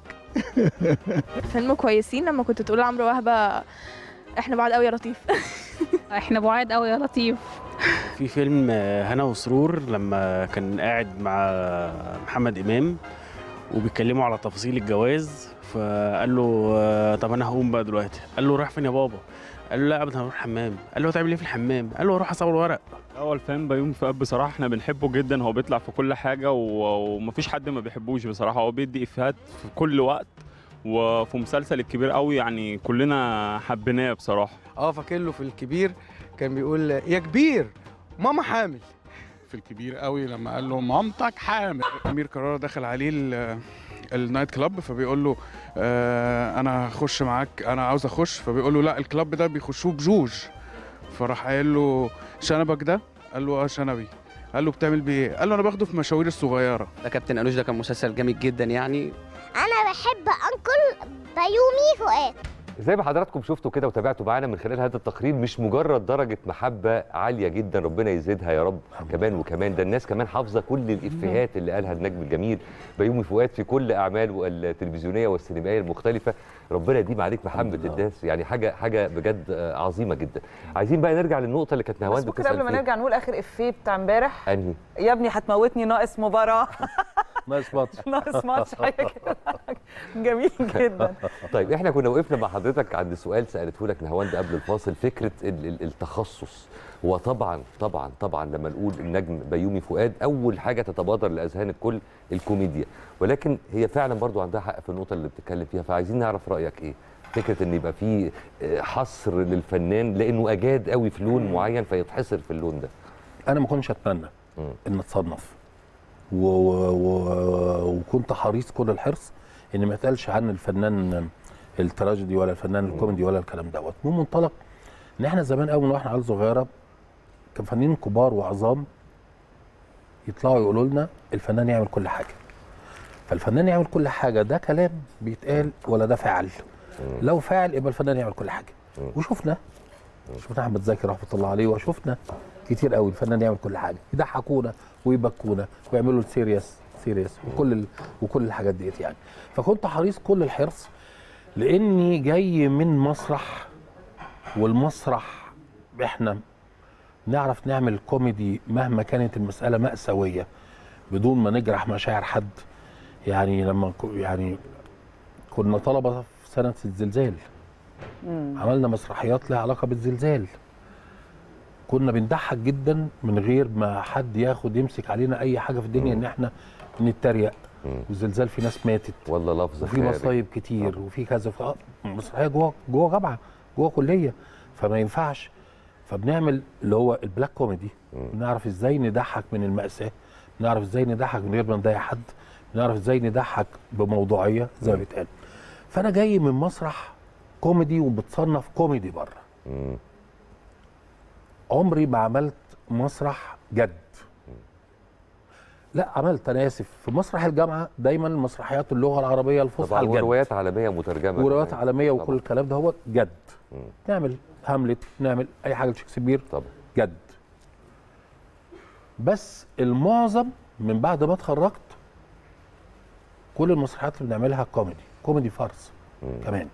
فيلم كويسين لما كنت تقول لعمرو وهبه احنا بعاد قوي يا لطيف احنا بعاد قوي يا لطيف في فيلم آه، هنا وسرور لما كان قاعد مع محمد امام وبيتكلموا على تفاصيل الجواز فقال له آه، طب انا هقوم بقى دلوقتي قال له رايح فين يا بابا قال له لا ابدا هروح الحمام قال له هتعمل ايه في الحمام قال له هروح اصور ورق اول فان بيومي فؤاد بصراحه احنا بنحبه جدا هو بيطلع في كل حاجه و- ومفيش حد ما بيحبوش بصراحه هو بيدي افيهات في كل وقت وفي مسلسل الكبير قوي يعني كلنا حبيناه بصراحه اه فاكر له في الكبير كان بيقول يا كبير ماما حامل في الكبير قوي لما قال له مامتك حامل امير كرارة دخل عليه ال- النايت كلاب فبيقول له آه انا هخش معاك انا عاوز اخش فبيقول له لا الكلاب ده بيخشوه بجوج فراح قايل له شنبك ده قال له اه شنبي قال له بتعمل بيه ايه قال له انا باخده في مشاوير الصغيره ده كابتن انوش ده كان مسلسل جامد جدا يعني انا بحب انكل بيومي فؤاد زي ما حضراتكم شفتوا كده وتابعتوا معانا من خلال هذا التقرير مش مجرد درجه محبه عاليه جدا ربنا يزيدها يا رب كمان وكمان ده الناس كمان حافظه كل الافيهات اللي قالها النجم الجميل بيومي فؤاد في كل اعماله التلفزيونيه والسينمائيه المختلفه ربنا يديم عليك محبه الناس يعني حاجه حاجه بجد آه، عظيمه جدا عايزين بقى نرجع للنقطه اللي كانت بس نهاوند ممكن بتسال قبل ما فيها. نرجع نقول اخر افيه بتاع امبارح انهي يا ابني هتموتني ناقص مباراه ناقص ماتش ناقص ماتش حاجه كده جميل جدا طيب احنا كنا وقفنا مع حضرتك عند سؤال سالته لك نهاوند قبل الفاصل فكره ال- ال- التخصص وطبعا طبعا طبعا لما نقول النجم بيومي فؤاد اول حاجه تتبادر لاذهان الكل الكوميديا ولكن هي فعلا برضو عندها حق في النقطه اللي بتتكلم فيها فعايزين نعرف رايك ايه فكره ان يبقى في آه، حصر للفنان لانه اجاد قوي في لون معين فيتحصر في اللون ده انا ما كنتش اتمنى ان اتصنف و... و... و... وكنت حريص كل الحرص ان ما يتقالش عن الفنان التراجيدي ولا الفنان الكوميدي ولا الكلام دوت من منطلق ان احنا زمان قوي من واحنا عيال صغيره كان فنانين كبار وعظام يطلعوا يقولوا لنا الفنان يعمل كل حاجه فالفنان يعمل كل حاجه ده كلام بيتقال ولا ده فعل لو فعل يبقى الفنان يعمل كل حاجه وشفنا شفنا احمد زكي رحمه الله عليه وشفنا كتير قوي الفنان يعمل كل حاجه يضحكونا ويبكونا ويعملوا سيريس سيريس وكل ال... وكل الحاجات ديت يعني فكنت حريص كل الحرص لاني جاي من مسرح والمسرح احنا نعرف نعمل كوميدي مهما كانت المساله مأساويه بدون ما نجرح مشاعر حد يعني لما ك- يعني كنا طلبه في سنه الزلزال عملنا مسرحيات لها علاقه بالزلزال كنا بنضحك جدا من غير ما حد ياخد يمسك علينا اي حاجه في الدنيا ان احنا نتريق والزلزال في ناس ماتت والله لفظ وفي خارج. مصايب كتير وفي كذا ف- آه، مسرحيه جوه جوه جامعه جوه كليه فما ينفعش فبنعمل اللي هو البلاك كوميدي بنعرف ازاي نضحك من المأساة نعرف ازاي نضحك من غير ما نضايق حد نعرف ازاي نضحك بموضوعيه زي ما بيتقال فانا جاي من مسرح كوميدي وبتصنف كوميدي بره عمري ما عملت مسرح جد لا عملت انا اسف في مسرح الجامعه دايما مسرحيات اللغه العربيه الفصحى طبعا الجد وروايات عالميه مترجمه وروايات كمان. عالميه وكل طبعاً. الكلام ده هو جد نعمل هاملت نعمل اي حاجه لشكسبير طبعا جد بس المعظم من بعد ما اتخرجت كل المسرحيات اللي بنعملها كوميدي كوميدي فارس كمان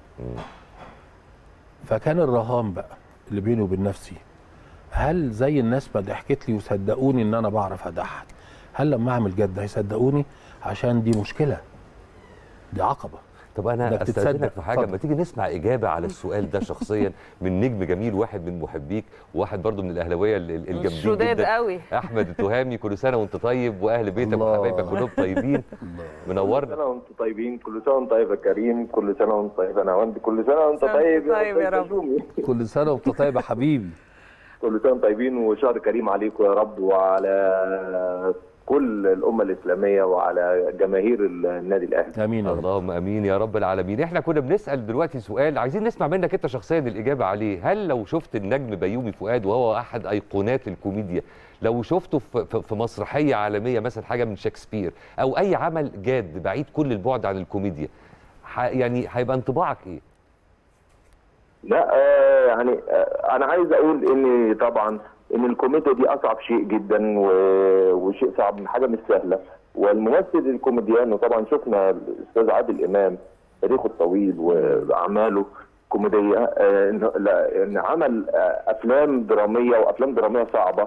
فكان الرهان بقى اللي بيني وبين نفسي هل زي الناس ما ضحكت لي وصدقوني ان انا بعرف اضحك هل لما اعمل جد هيصدقوني عشان دي مشكله دي عقبه طب انا إنك استاذنك تتصدق. في حاجه اتفضل. ما تيجي نسمع اجابه على السؤال ده شخصيا من نجم جميل واحد من محبيك وواحد برضو من الاهلاويه ال- ال- الجامدين شداد جدا قوي. احمد التهامي كل سنه وانت طيب واهل بيتك وحبايبك كلهم طيبين منورنا كل سنه وانتم طيبين كل سنه وانت طيب يا كريم كل سنه وانت طيب يا نواند كل سنه وانت سنة طيب وأنت طيب يا أستاذ رب. بسومي. كل سنه وانت طيب يا حبيبي كل سنه وانتم طيبين وشهر كريم عليكم يا رب وعلى كل الامه الاسلاميه وعلى جماهير النادي الاهلي امين اللهم امين يا رب العالمين احنا كنا بنسال دلوقتي سؤال عايزين نسمع منك انت شخصيا الاجابه عليه هل لو شفت النجم بيومي فؤاد وهو احد ايقونات الكوميديا لو شفته في, في- في مسرحيه عالميه مثلا حاجه من شكسبير او اي عمل جاد بعيد كل البعد عن الكوميديا ح- يعني هيبقى انطباعك ايه لا آه يعني آه انا عايز اقول ان طبعا ان الكوميديا دي اصعب شيء جدا و- وشيء صعب حاجه مش سهله والممثل الكوميديان وطبعا شفنا الاستاذ عادل امام تاريخه الطويل واعماله كوميديه آه إن- لا، ان عمل آه افلام دراميه وافلام دراميه صعبه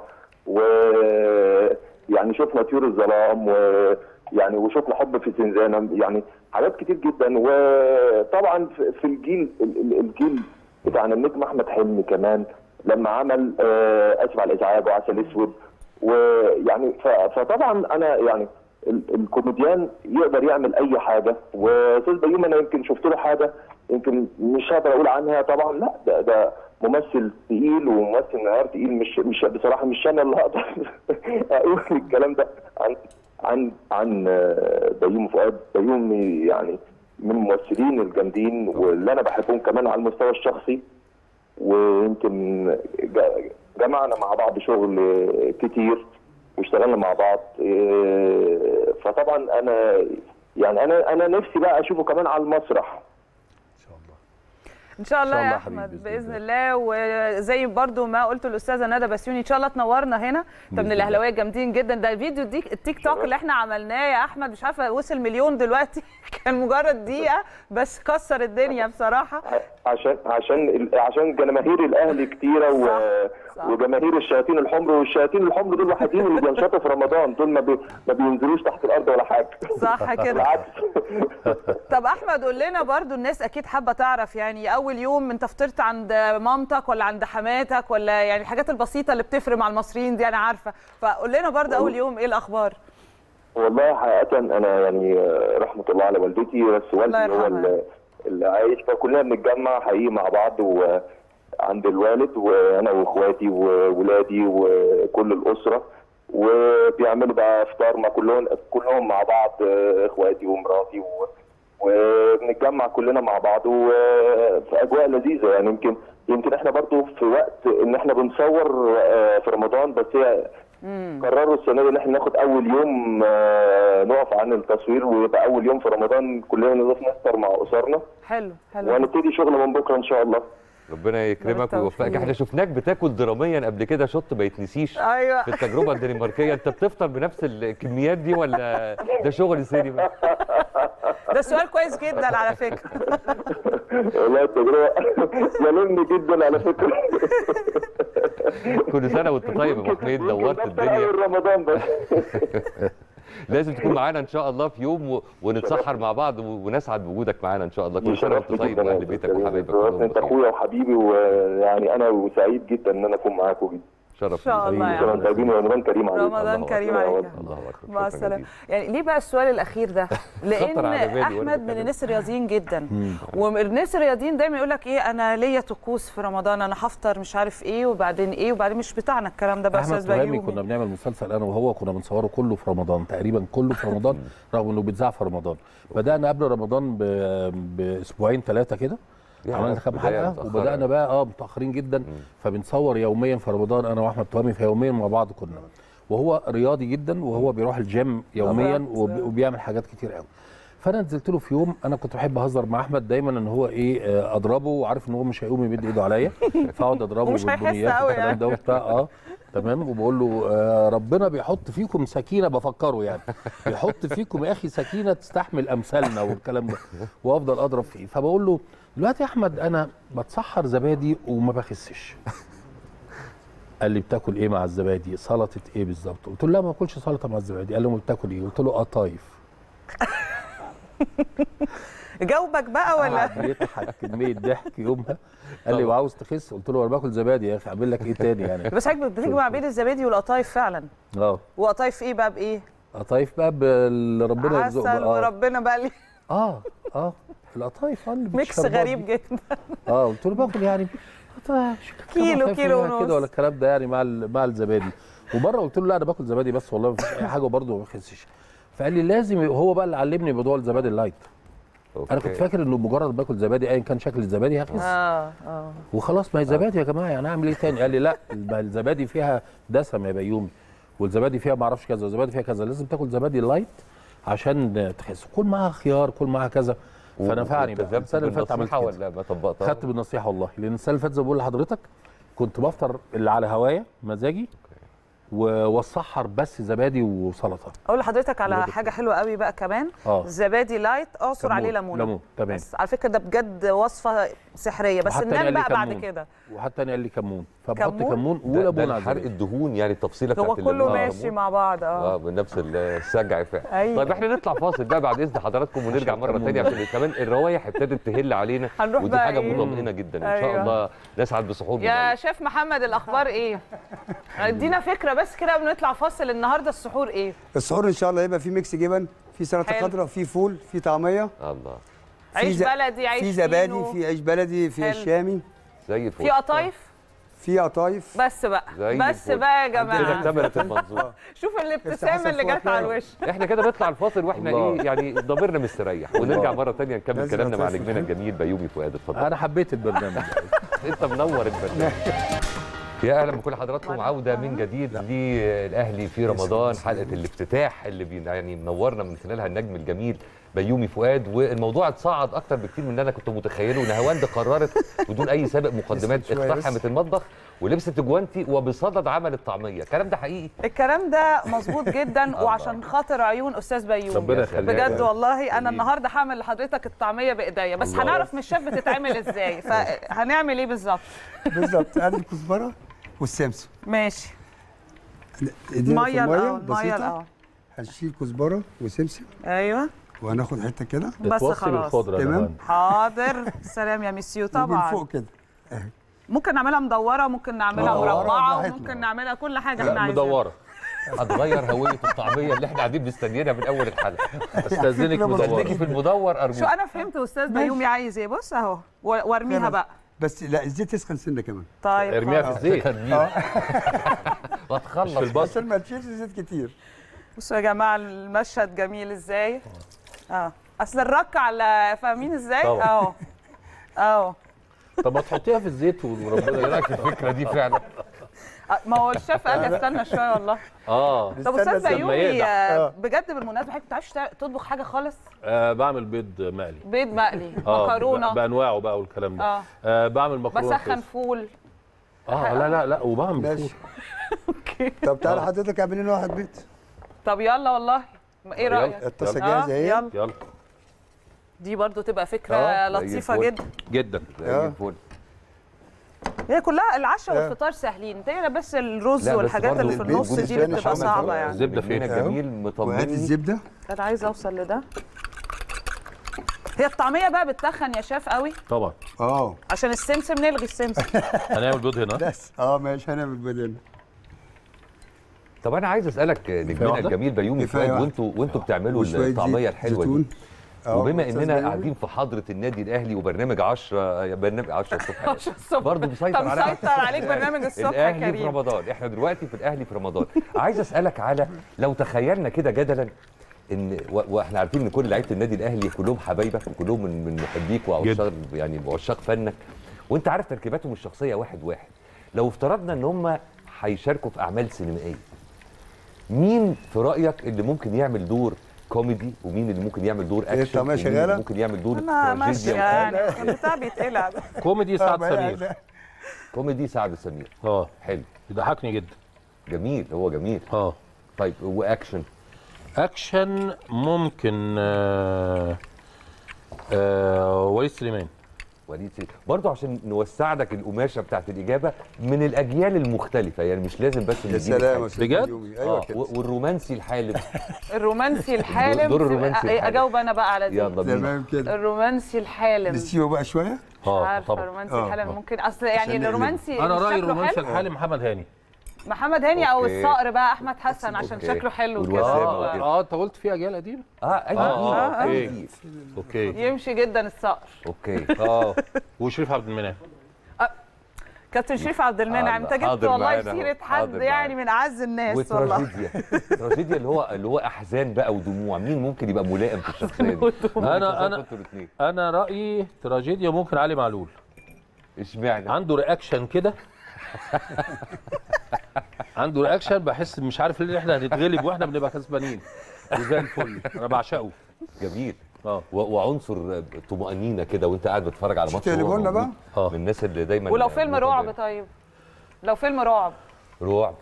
ويعني شفنا طيور الظلام ويعني وشفنا حب في زنزانه يعني حاجات كتير جدا وطبعا في- في الجيل ال- ال- الجيل بتاعنا النجم احمد حلمي كمان لما عمل آه، اسف على الازعاج وعسل اسود ويعني ف- فطبعا انا يعني ال- الكوميديان يقدر يعمل اي حاجه واستاذ بيومي انا يمكن شفت له حاجه يمكن مش هقدر اقول عنها طبعا لا ده ده ممثل تقيل وممثل معيار تقيل مش مش بصراحه مش انا اللي هقدر اقول الكلام ده عن عن عن آه، بيومي فؤاد بيومي يعني من الممثلين الجامدين واللي انا بحبهم كمان على المستوى الشخصي ويمكن جا- جمعنا مع بعض شغل كتير واشتغلنا مع بعض إيه، فطبعا انا يعني انا انا نفسي بقى اشوفه كمان على المسرح ان شاء الله إن شاء يا الله حبيبي احمد باذن الله وزي برضو ما قلت الاستاذه ندى بسيوني ان شاء الله تنورنا هنا انت من الاهلاويه الجامدين جدا ده الفيديو دي التيك توك اللي احنا عملناه يا احمد مش عارفه وصل مليون دلوقتي كان مجرد دقيقه بس كسر الدنيا بصراحه عشان عشان ال- عشان جماهير الاهلي كتيره و... وجماهير الشياطين الحمر والشياطين الحمر دول الوحيدين اللي بينشطوا في رمضان دول ما, بي... ما بينزلوش تحت الارض ولا حاجه صح كده. بالعكس طب احمد قول لنا برضو الناس اكيد حابه تعرف يعني اول يوم انت فطرت عند مامتك ولا عند حماتك ولا يعني الحاجات البسيطه اللي بتفرق مع المصريين دي انا عارفه فقول لنا برضو اول يوم ايه الاخبار والله حقيقة أنا يعني آه، رحمة الله على والدتي بس والدي الله هو يرحمها. اللي, اللي عايش فكلنا بنتجمع حقيقي مع بعض وعند الوالد وأنا وإخواتي وولادي وكل الأسرة وبيعملوا بقى إفطار مع كلهم كلهم مع بعض آه، إخواتي ومراتي و وبنتجمع كلنا مع بعض وفي اجواء لذيذه يعني يمكن يمكن احنا برضو في وقت ان احنا بنصور آه، في رمضان بس هي قرروا السنه دي ان احنا ناخد اول يوم آه، نقف عن التصوير ويبقى اول يوم في رمضان كلنا نروح نفطر مع اسرنا حلو حلو وهنبتدي شغل من بكره ان شاء الله ربنا يكرمك بالتوفيق. ويوفقك احنا شفناك بتاكل دراميا قبل كده شط ما يتنسيش ايوه في التجربه الدنماركيه انت بتفطر بنفس الكميات دي ولا ده شغل سينما ده سؤال كويس جدا على فكره والله التجربه ظلمني جدا على فكره كل سنه وانت طيب يا ابو حميد نورت الدنيا اول رمضان بس لازم تكون معانا ان شاء الله في يوم و... ونتسحر مع بعض و... ونسعد بوجودك معانا ان شاء الله كل سنه وانت يشرفني طيب جداً يا واهل أستاذ بيتك كريم. وحبايبك بس كلهم انت بخير. اخويا وحبيبي ويعني انا وسعيد جدا ان انا اكون معاكم جدا شرف إن شاء الله يا كل سنة عم. وانتم طيبين ورمضان كريم عليكم رمضان الله كريم أكبر. عليك الله اكبر مع شكراً السلامه جزيلاً. يعني ليه بقى السؤال الاخير ده لان خطر على بالي وأنا احمد من بتكلم. الناس الرياضيين جدا والناس الرياضيين دايما يقول لك ايه انا ليا طقوس في رمضان انا هفطر مش عارف ايه وبعدين ايه وبعدين مش بتاعنا الكلام ده بقى احمد استاذ فهمي بيومي كنا بنعمل مسلسل انا وهو كنا بنصوره كله في رمضان تقريبا كله في رمضان رغم انه بيتذاع في رمضان بدانا قبل رمضان ب- باسبوعين ثلاثه كده يا عملنا كام بداية حلقه متأخرة. وبدانا بقى اه متاخرين جدا فبنصور يوميا في رمضان انا واحمد فهمي فيوميا مع بعض كنا وهو رياضي جدا وهو بيروح الجيم يوميا طبعاً. وبي- وبيعمل حاجات كتير قوي فانا نزلت له في يوم انا كنت بحب اهزر مع احمد دايما ان هو ايه آه، اضربه وعارف ان هو مش هيقوم يمد ايده عليا فاقعد اضربه ومش هيحس بالبنيات قوي والكلام يعني. ده وبتاع اه تمام وبقول له آه ربنا بيحط فيكم سكينه بفكره يعني بيحط فيكم يا اخي سكينه تستحمل امثالنا والكلام ده وافضل اضرب فيه فبقول له دلوقتي يا احمد انا بتسحر زبادي وما بخسش قال لي بتاكل ايه مع الزبادي سلطه ايه بالظبط قلت له لا ما باكلش سلطه مع الزبادي قال لي امال بتاكل ايه قلت له قطايف جاوبك بقى ولا قعد يضحك كميه ضحك يومها قال لي وعاوز تخس قلت له انا باكل زبادي يا اخي اعمل لك ايه تاني يعني بس حضرتك بتجمع بين الزبادي والقطايف فعلا اه وقطايف ايه بقى بايه قطايف بقى باللي ربنا يرزقه عسل بقى آه. وربنا بقى لي اه اه القطايف اه اللي ميكس بالشربات غريب دي. جدا اه قلت له باكل يعني قطايف كيلو- كام كيلو قطايف ونص. كده ولا الكلام ده يعني مع ال- مع الزبادي ومره قلت له لا انا باكل زبادي بس والله مفيش اي حاجه وبرضه ما بخسش فقال لي لازم هو بقى اللي علمني موضوع الزبادي اللايت انا كنت أوكي. فاكر انه مجرد باكل زبادي ايا كان شكل الزبادي هخس اه اه وخلاص ما هي زبادي يا جماعه يعني اعمل ايه تاني قال لي لا ما الزبادي فيها دسم يا بيومي والزبادي فيها ما اعرفش كذا والزبادي فيها كذا لازم تاكل زبادي لايت عشان تخس كل معاها خيار كل معاها كذا فنفعني بقى والتزمت السنه اللي فاتت عملت بالنصيحة كده ولا ما طبقتها؟ خدت بالنصيحه والله لان السنه اللي فاتت زي ما بقول لحضرتك كنت بفطر اللي على هوايا مزاجي و- واتسحر بس زبادي وسلطه اقول لحضرتك على حاجه حلوه قوي بقى كمان اه زبادي لايت اعصر كمون. عليه ليمون ليمون تمام بس على فكره ده بجد وصفه سحريه بس وحتى ننام قال لي بقى بعد كمون. كده وحد تاني قال لي كمون فبحط كمون؟ كمون ده, ده وليمون على حرق الزبادي الدهون يعني التفصيله هو بتاعت كله الليمون ماشي والليمون. مع بعض اه اه من نفس السجع فعلا أيوة. طيب احنا نطلع فاصل بقى بعد اذن حضراتكم ونرجع مره ثانيه عشان كمان الروايح ابتدت تهل علينا هنروح ودي بقى حاجه إيه؟ مطمئنه جدا ان شاء أيوة. الله نسعد بسحور يا شيف محمد الاخبار ايه ادينا فكره بس كده قبل ما نطلع فاصل النهارده السحور ايه السحور ان شاء الله يبقى في ميكس جبن في سلطه حلو. خضراء في فول في طعميه الله في عيش ز- بلدي عيش في زبادي فينو. في عيش بلدي في عيش حلو. شامي زي الفل في قطايف في قطايف بس بقى زي بس الفل. بقى يا كده جماعه اكتملت المنظومه شوف الابتسامه اللي جت على الوش احنا كده نطلع الفاصل واحنا الله. ايه يعني ضميرنا مستريح ونرجع مره ثانيه نكمل لازم كلامنا مع أتصل. نجمنا الجميل بيومي فؤاد اتفضل انا حبيت البرنامج ده انت منور البرنامج يا اهلا بكل حضراتكم عوده من جديد للاهلي في رمضان حلقه الافتتاح اللي بي يعني منورنا من خلالها النجم الجميل بيومي فؤاد والموضوع اتصاعد اكتر بكتير من اللي انا كنت متخيله ونهاوند قررت بدون اي سابق مقدمات شوية بس. اقتحمت المطبخ ولبست جوانتي وبصدد عمل الطعميه الكلام ده حقيقي الكلام ده مظبوط جدا وعشان خاطر عيون استاذ بيومي ربنا يخليك بجد والله انا جميل. النهارده هعمل لحضرتك الطعميه بايديا بس الله. هنعرف من الشيف بتتعمل ازاي فهنعمل ايه بالظبط بالظبط ادي الكزبره والسمسم ماشي ادينا في ميه الميه الاول ميه بسيطه الاول هنشيل كزبره وسمسم ايوه وهناخد حته كده بس اتوصي خلاص. بالخضره يا تمام. نهاوند. حاضر سلام يا ميسيو ومن طبعا فوق كده ممكن نعملها مدوره ممكن نعملها مدورة مربعه براحتنا. وممكن نعملها كل حاجه لا احنا عايزينها مدوره هتغير هويه الطعميه اللي احنا قاعدين مستنيينها من اول الحلقه استاذنك فكرة خليكي مدوره في المدور ارجوك شو انا فهمت استاذ بيومي عايز ايه بص اهو و- وارميها خلاص. بقى بس لا الزيت يسخن سنه كمان طيب ارميها خلاص. في الزيت وهتخلص في البصل عشان ما تشيلش زيت كتير بصوا يا جماعه المشهد جميل ازاي اه اصل الرك على فاهمين ازاي طبعا. اهو اهو طب ما تحطيها في الزيت وربنا ايه رايك في الفكره دي فعلا آه، ما هو الشيف قال لي استنى شويه والله اه طب استنى استاذ لما بيومي يقدح. آه، بجد بالمناسبه حضرتك ما بتعرفش تع- تطبخ حاجه خالص آه بعمل بيض مقلي بيض مقلي اه مكرونه ب- بانواعه بقى والكلام ده اه آه بعمل مكرونه بسخن كريسبي. فول اه لا لا لا وبعمل ماشي فول طب تعالى حضرتك اعمل لنا واحد بيض طب يلا والله ايه يلا. رايك الطاسه آه، جاهزه اهي يلا يلا دي برضو تبقى فكره آه، زي لطيفه الفل. جدا جدا زي آه. الفل هي كلها العشاء آه. والفطار سهلين تقريبا بس الرز لا، بس والحاجات برضو اللي في البيض النص دي بالنسبة اللي لي بتبقى شامل صعبه طبعاً. يعني الزبدة فين؟ نجمنا الجميل وهات مطمني الزبده انا عايزه اوصل لده هي الطعميه بقى بتتخن يا شيف قوي طبعا اه عشان السمسم نلغي السمسم هنعمل بيض هنا بس اه ماشي هنعمل بيض هنا طب انا عايز اسالك نجمنا واحدة؟ الجميل بيومي كفاية فؤاد واحدة. وانتوا وانتوا بتعملوا وشوية الطعميه زيت الحلوه زيتون. دي أهو، وبما أستاذ اننا بيومي. قاعدين في حضره النادي الاهلي وبرنامج 10 برنامج 10 الصبح 10 الصبح برضه مسيطر طب على مسيطر عليك برنامج الصبح يا الاهلي في كريم رمضان احنا دلوقتي في الاهلي في رمضان عايز اسالك على لو تخيلنا كده جدلا ان و- واحنا عارفين ان كل لعيبه النادي الاهلي كلهم حبايبك وكلهم من من محبيك وعشاق يعني عشاق فنك وانت عارف تركيباتهم الشخصيه واحد واحد لو افترضنا ان هم هيشاركوا في اعمال سينمائيه مين في رايك اللي ممكن يعمل دور كوميدي ومين اللي ممكن يعمل دور إيه، اكشن الطعمية ومين اللي شغالة؟ ممكن يعمل دور انا ماشيه تراجيديا يعني البتاع بيتقلع كوميدي سعد آه، سمير كوميدي سعد سمير اه حلو بيضحكني جدا جميل هو جميل اه طيب واكشن اكشن ممكن آه آه وليد سليمان وليد سيف برضه عشان نوسع لك القماشه بتاعت الاجابه من الاجيال المختلفه يعني مش لازم بس يا الجيل سلام يا الحالي. أستاذ بجد؟ بيومي. ايوه اه كده و- والرومانسي الحالم الرومانسي الحالم دور الرومانسي أ- الحالم. اجاوب انا بقى على دي يلا بينا تمام كده الرومانسي الحالم نسيبه بقى شويه مش اه عارفه طبعا الرومانسي آه، الحالم آه. ممكن اصل يعني عشان نقلب. الرومانسي انا رايي شكله الرومانسي حلو. الحالي محمد هاني محمد هاني او أوكي. الصقر بقى احمد حسن عشان أوكي. شكله حلو والوسامة كده وكده. اه اه انت قلت في اجيال قديمه اه ايوه آه، آه، آه، أيوة. أوكي. اوكي يمشي جدا الصقر اوكي اه وشريف عبد المنعم كابتن شريف عبد المنعم انت جبت حاضر والله معانا أهو. سيره حاضر حد يعني معانا. من اعز الناس والله وتراجيديا تراجيديا اللي هو اللي هو احزان بقى ودموع مين ممكن يبقى ملائم في الشخصيه دي انا انا انتوا الاثنين انا رايي تراجيديا ممكن علي معلول اشمعنى عنده رياكشن كده عنده رياكشن بحس مش عارف ليه احنا هنتغلب واحنا بنبقى كسبانين وزي الفل انا بعشقه جميل اه و- وعنصر طمأنينة كده وانت قاعد بتتفرج على ماتش تقلبوا وهو لنا بقى؟ موجود. اه من الناس اللي دايما ولو فيلم متابعة. رعب طيب لو فيلم رعب رعب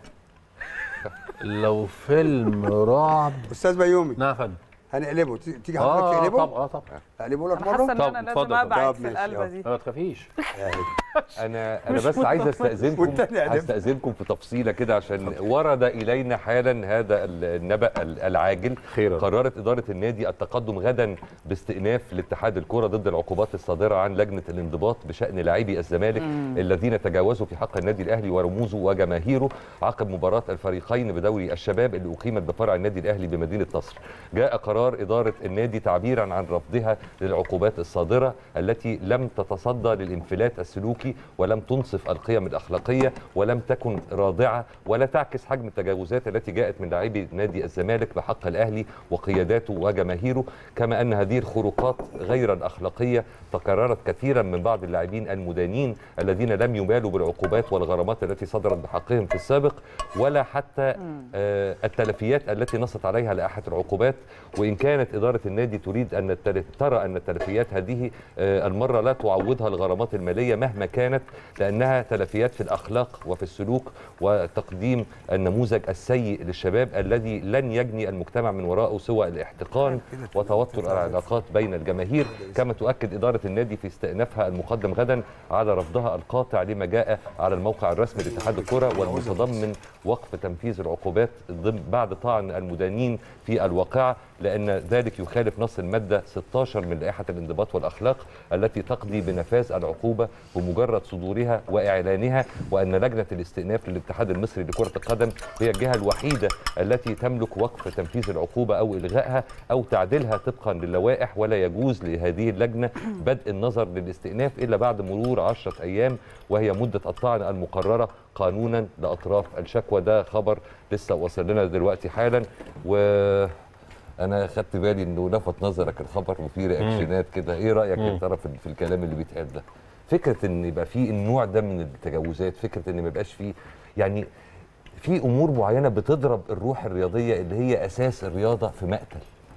لو فيلم رعب استاذ بيومي نعم يا فندم هنقلبه تي- تيجي حضرتك اه تقلبه طبعا اه طبعا اقلبه لك انا حاسه مره ان طب انا لازم اتفضل. ابعد طب في ماشي، القلبه آه. دي ما تخافيش انا انا مش بس عايز مطمن. استاذنكم والتاني قلبه. هستاذنكم في تفصيله كده عشان ورد الينا حالا هذا ال- النبأ ال- العاجل خيرا. قررت اداره النادي التقدم غدا باستئناف لاتحاد الكره ضد العقوبات الصادره عن لجنه الانضباط بشان لاعبي الزمالك الذين تجاوزوا في حق النادي الاهلي ورموزه وجماهيره عقب مباراه الفريقين بدوري الشباب اللي اقيمت بفرع النادي الاهلي بمدينه نصر. جاء قرار اداره النادي تعبيرا عن رفضها للعقوبات الصادره التي لم تتصدى للانفلات السلوكي ولم تنصف القيم الاخلاقيه ولم تكن راضعه ولا تعكس حجم التجاوزات التي جاءت من لاعبي نادي الزمالك بحق الاهلي وقياداته وجماهيره كما ان هذه الخروقات غير الاخلاقيه تكررت كثيرا من بعض اللاعبين المدانين الذين لم يبالوا بالعقوبات والغرامات التي صدرت بحقهم في السابق ولا حتى آه، التلفيات التي نصت عليها لائحه العقوبات وان كانت اداره النادي تريد ان التل- ترى ان التلفيات هذه آه، المره لا تعوضها الغرامات الماليه مهما كانت لانها تلفيات في الاخلاق وفي السلوك وتقديم النموذج السيء للشباب الذي لن يجني المجتمع من وراءه سوى الاحتقان وتوتر العلاقات بين الجماهير كما تؤكد اداره النادي في استئنافها المقدم غدا على رفضها القاطع لما جاء على الموقع الرسمي لاتحاد الكره والمتضمن وقف تنفيذ العقوبات ضمن بعد طعن المدانين في الواقعه لان ذلك يخالف نص الماده 16 من لائحه الانضباط والاخلاق التي تقضي بنفاذ العقوبه بمجرد صدورها واعلانها وان لجنه الاستئناف للاتحاد المصري لكره القدم هي الجهه الوحيده التي تملك وقف تنفيذ العقوبه او الغائها او تعديلها طبقا للوائح ولا يجوز لهذه اللجنه بدء النظر للاستئناف الا بعد مرور عشرة ايام وهي مده الطعن المقرره قانونا لاطراف الشكوى ده خبر لسه وصل لنا دلوقتي حالا و انا خدت بالي انه لفت نظرك الخبر وفي رياكشنات كده ايه رايك مم. انت في في الكلام اللي بيتقال ده فكره ان يبقى في النوع ده من التجاوزات فكره ان ما يبقاش فيه يعني في امور معينه بتضرب الروح الرياضيه اللي هي اساس الرياضه في مقتل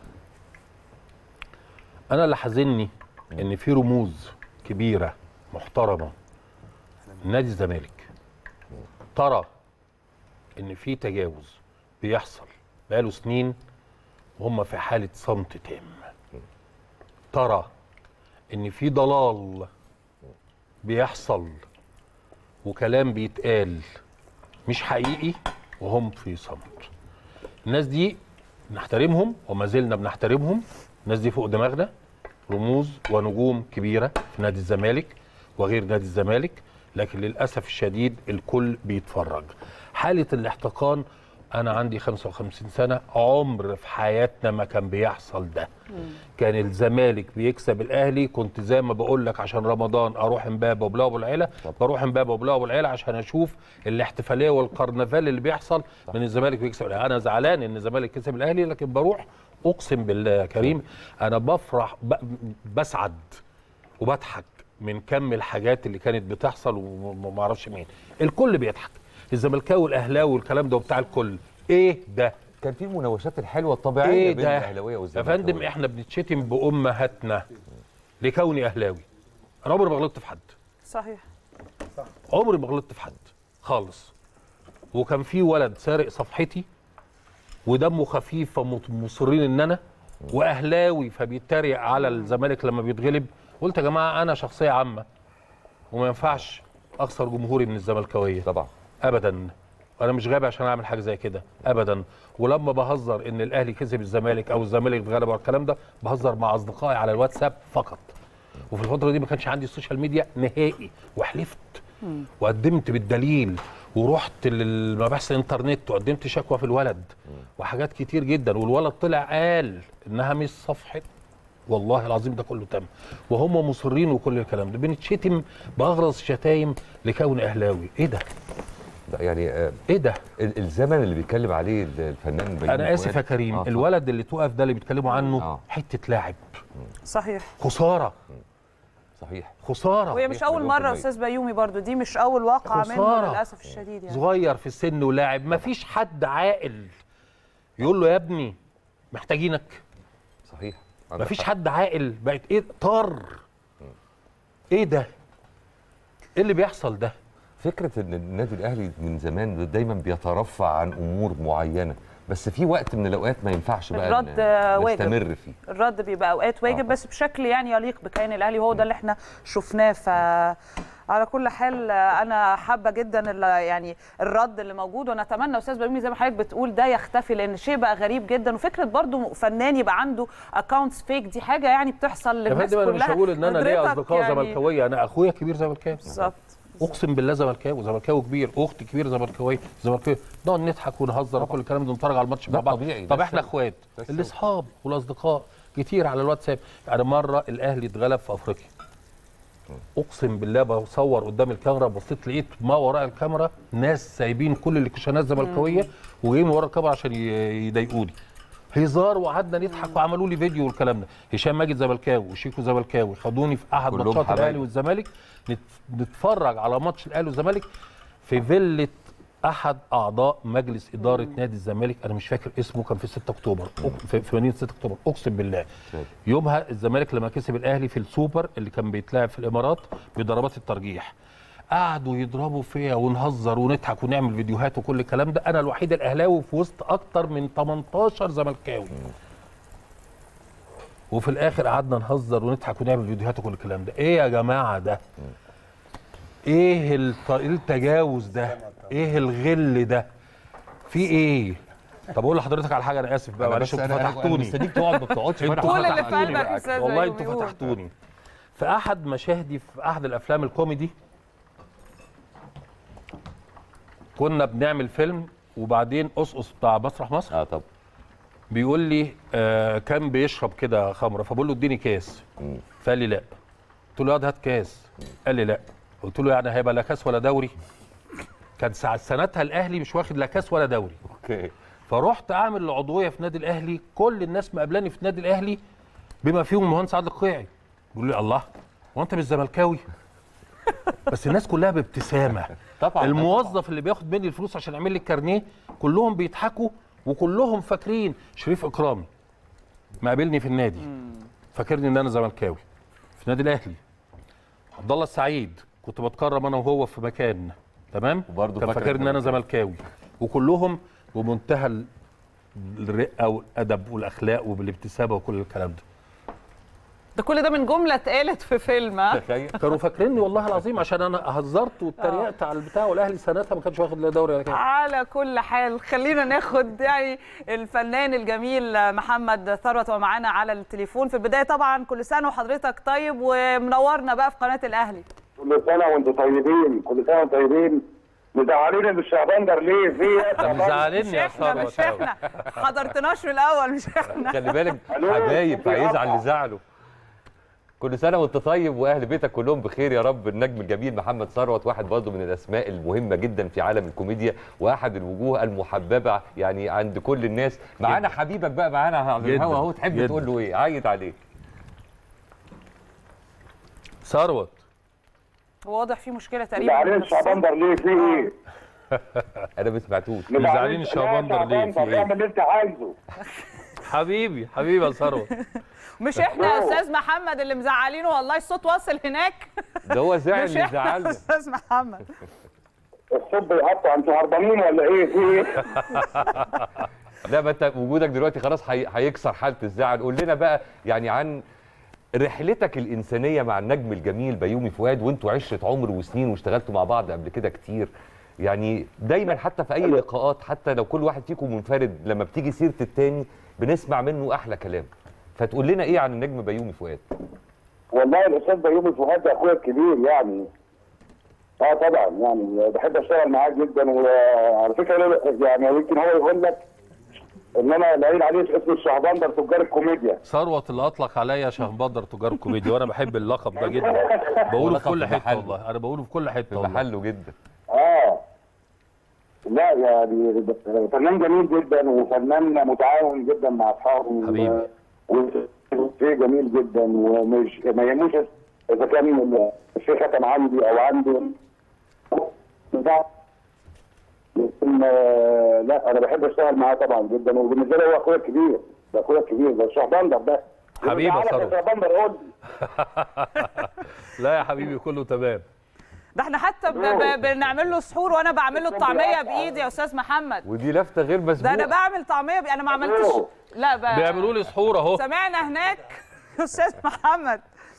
انا اللي حزني ان في رموز كبيره محترمه من نادي الزمالك ترى ان في تجاوز بيحصل بقاله سنين وهم في حاله صمت تام ترى ان في ضلال بيحصل وكلام بيتقال مش حقيقي وهم في صمت الناس دي نحترمهم وما زلنا بنحترمهم الناس دي فوق دماغنا رموز ونجوم كبيره في نادي الزمالك وغير نادي الزمالك لكن للاسف الشديد الكل بيتفرج حاله الاحتقان انا عندي 55 سنه عمر في حياتنا ما كان بيحصل ده كان الزمالك بيكسب الاهلي كنت زي ما بقول لك عشان رمضان اروح امبابه وبلا ابو العيله بروح امبابه وبلا ابو العيله عشان اشوف الاحتفاليه والكرنفال اللي بيحصل من الزمالك بيكسب الأهلي. انا زعلان ان الزمالك كسب الاهلي لكن بروح اقسم بالله يا كريم انا بفرح ب... بسعد وبضحك من كم الحاجات اللي كانت بتحصل وما اعرفش مين الكل بيضحك الزملكاوي والاهلاوي والكلام ده وبتاع الكل ايه ده كان في المناوشات الحلوه الطبيعيه ايه بين ده الاهلاويه يا والزمالكاويه فندم احنا بنتشتم بامهاتنا لكوني اهلاوي انا عمري ما غلطت في حد صحيح عمري ما غلطت في حد خالص وكان في ولد سارق صفحتي ودمه خفيف فمصرين ان انا واهلاوي فبيتريق على الزمالك لما بيتغلب قلت يا جماعه انا شخصيه عامه وما ينفعش اخسر جمهوري من الزملكاويه طبعا ابدا انا مش غبي عشان اعمل حاجه زي كده ابدا ولما بهزر ان الاهلي كسب الزمالك او الزمالك اتغلب او الكلام ده بهزر مع اصدقائي على الواتساب فقط وفي الفتره دي ما كانش عندي السوشيال ميديا نهائي وحلفت وقدمت بالدليل ورحت للمباحث الانترنت وقدمت شكوى في الولد وحاجات كتير جدا والولد طلع قال انها مش صفحه والله العظيم ده كله تم وهم مصرين وكل الكلام ده بنتشتم باغرز شتايم لكون اهلاوي ايه ده ده يعني آه، ايه ده ال- الزمن اللي بيتكلم عليه الفنان بيومي انا اسف يا فؤاد. كريم آه، آه الولد اللي توقف ده اللي بيتكلموا عنه آه. حته لاعب صحيح خساره صحيح خساره وهي مش اول مره يا استاذ بيومي برضو دي مش اول واقعه منه خسارة. للاسف الشديد يعني صغير في السن ولاعب ما فيش حد عاقل يقول له يا ابني محتاجينك صحيح ما فيش حد عاقل بقت ايه طر ايه ده ايه اللي بيحصل ده فكره ان النادي الاهلي من زمان دايما بيترفع عن امور معينه بس في وقت من الاوقات ما ينفعش بقى الرد ن- واجب. نستمر فيه الرد بيبقى اوقات واجب بس بشكل يعني يليق بكيان الاهلي وهو ده اللي احنا شفناه ف على كل حال آه، انا حابه جدا ال- يعني الرد اللي موجود ونتمنى استاذ بيومي زي ما حضرتك بتقول ده يختفي لان شيء بقى غريب جدا وفكره برضو فنان يبقى عنده اكونتس فيك دي حاجه يعني بتحصل يا للناس فندم انا مش كلها هقول ان انا ليا حضرتك اصدقاء يعني زملكاويه انا اخويا كبير زملكاوي بالظبط اقسم بالله زملكاوي زملكاوي كبير اختي كبيره زملكاويه زملكاويه نقعد نضحك ونهزر وكل الكلام ده نتفرج على الماتش ده مع بعض طبيعي، طب ده احنا الشغل. اخوات ده الشغل. الاصحاب والاصدقاء كتير على الواتساب يعني مره الاهلي اتغلب في افريقيا اقسم بالله بصور قدام الكاميرا بصيت لقيت ما وراء الكاميرا ناس سايبين كل الكوشنات زملكاويه وجايين ورا الكاميرا عشان ي- يضايقوني هزار وقعدنا نضحك وعملوا لي فيديو والكلام ده هشام ماجد زملكاوي وشيكو زملكاوي خدوني في احد كلهم ماتشات حبايب. الاهلي والزمالك نت- نتفرج على ماتش الاهلي والزمالك في فيله احد اعضاء مجلس اداره نادي الزمالك انا مش فاكر اسمه كان في 6 اكتوبر أق- في في مدينه 6 اكتوبر اقسم بالله يومها الزمالك لما كسب الاهلي في السوبر اللي كان بيتلعب في الامارات بضربات الترجيح قعدوا يضربوا فيا ونهزر ونضحك ونعمل فيديوهات وكل الكلام ده انا الوحيد الاهلاوي في وسط اكتر من 18 زملكاوي وفي الاخر قعدنا نهزر ونضحك ونعمل فيديوهات وكل الكلام ده ايه يا جماعه ده ايه الت- إيه التجاوز ده ايه الغل ده في ايه طب اقول لحضرتك على حاجه انا اسف بقى أنا معلش بس انتوا أنا- أنا فتحتوني مستنيك تقعد ما بتقعدش انتوا فتح. قول اللي في فتحتوني قلبك يا بقى. أستاذ والله أيوب، انتوا قول. فتحتوني في احد مشاهدي في احد الافلام الكوميدي كنا بنعمل فيلم وبعدين قصقص بتاع مسرح مصر اه طب بيقول لي آه كان بيشرب كده خمره فبقول له اديني كاس فقال لي لا قلت له ياض هات كاس قال لي لا قلت له يعني هيبقى لا كاس ولا دوري كان ساعة سنتها الاهلي مش واخد لا كاس ولا دوري اوكي فرحت اعمل العضويه في نادي الاهلي كل الناس مقابلاني في نادي الاهلي بما فيهم المهندس عادل القيعي بيقول لي الله هو انت مش زملكاوي بس الناس كلها بابتسامه طبعا الموظف اللي بياخد مني الفلوس عشان يعمل لي الكارنيه كلهم بيضحكوا وكلهم فاكرين شريف اكرامي مقابلني في النادي فاكرني ان انا زملكاوي في نادي الاهلي عبد الله السعيد كنت بتكرم انا وهو في مكان تمام وبرضه كان فاكرك فاكر ان انا زملكاوي وكلهم بمنتهى ال- الرقه والادب والاخلاق وبالابتسامه وكل الكلام ده ده كل ده من جمله اتقالت في فيلم ها كانوا فاكريني والله العظيم عشان انا هزرت واتريقت على البتاع والاهلي سنتها ما كانش واخد لا دوري ولا كده على كل حال خلينا ناخد يعني الفنان الجميل محمد ثروت ومعانا على التليفون في البدايه طبعا كل سنه وحضرتك طيب ومنورنا بقى في قناه الاهلي كل سنه وانتم طيبين كل سنه وانتم طيبين مزعلين الشهبندر ليه؟ في ايه يا ده شهبندر؟ مزعلني يا احنا مش ثروت احنا حضرتناش من الاول مش احنا خلي بالك ألو؟ حبايب في فهيزعل قطع. اللي زعله كل سنه وانت طيب واهل بيتك كلهم بخير يا رب النجم الجميل محمد ثروت واحد برضه من الاسماء المهمه جدا في عالم الكوميديا واحد الوجوه المحببه يعني عند كل الناس معانا حبيبك بقى معانا على جداً. الهوا اهو تحب جداً. تقول له ايه عايد عليه ثروت واضح في مشكله تقريبا مزعلين الشهبندر ليه؟ في ايه؟ انا ما سمعتوش مزعلين الشهبندر ليه؟ في إيه؟ اعمل اللي انت عايزه حبيبي حبيبي يا ثروت مش احنا يا استاذ محمد اللي مزعلينه والله الصوت واصل هناك ده هو زعل مش اللي احنا يا زعلنا استاذ محمد الصوت بيقطع انتوا هربانين ولا ايه؟ في ايه؟ لا ما انت وجودك دلوقتي خلاص هي- هيكسر حاله الزعل قول لنا بقى يعني عن رحلتك الانسانيه مع النجم الجميل بيومي فؤاد وانتوا عشره عمر وسنين واشتغلتوا مع بعض قبل كده كتير يعني دايما حتى في اي لقاءات حتى لو كل واحد فيكم منفرد لما بتيجي سيره التاني بنسمع منه احلى كلام فتقول لنا ايه عن النجم بيومي فؤاد والله الاستاذ بيومي فؤاد ده اخويا الكبير يعني اه طبعا يعني بحب اشتغل معاه جدا وعلى فكره يعني يمكن هو يقول لك ان انا لاقيين عليه اسم الشهبندر تجار الكوميديا ثروت اللي اطلق عليا شهبندر تجار الكوميديا وانا بحب اللقب ده جدا بقوله في ولقب كل في حته محله. والله انا بقوله في كل حته في والله محله جدا اه لا يعني ده فنان جميل جدا وفنان متعاون جدا مع اصحابه حبيبي. وفي جميل جدا ومش ما يهموش اذا كان الشيخ كان عندي او عنده ده لكن آه، لا انا بحب اشتغل معاه طبعا جدا وبالنسبه لي هو اخويا الكبير ده اخويا الكبير ده الشهبندر ده حبيبي يا تعالى ثروت. شهبندر قول لي لا يا حبيبي كله تمام ده احنا حتى ب- ب- بنعمل له سحور وانا بعمل له الطعميه بايدي يا استاذ محمد ودي لفته غير ده انا مسبوقه بعمل طعميه بي... انا ما عملتش لا ب... بيعملوا لي سحور اهو سمعنا هناك استاذ محمد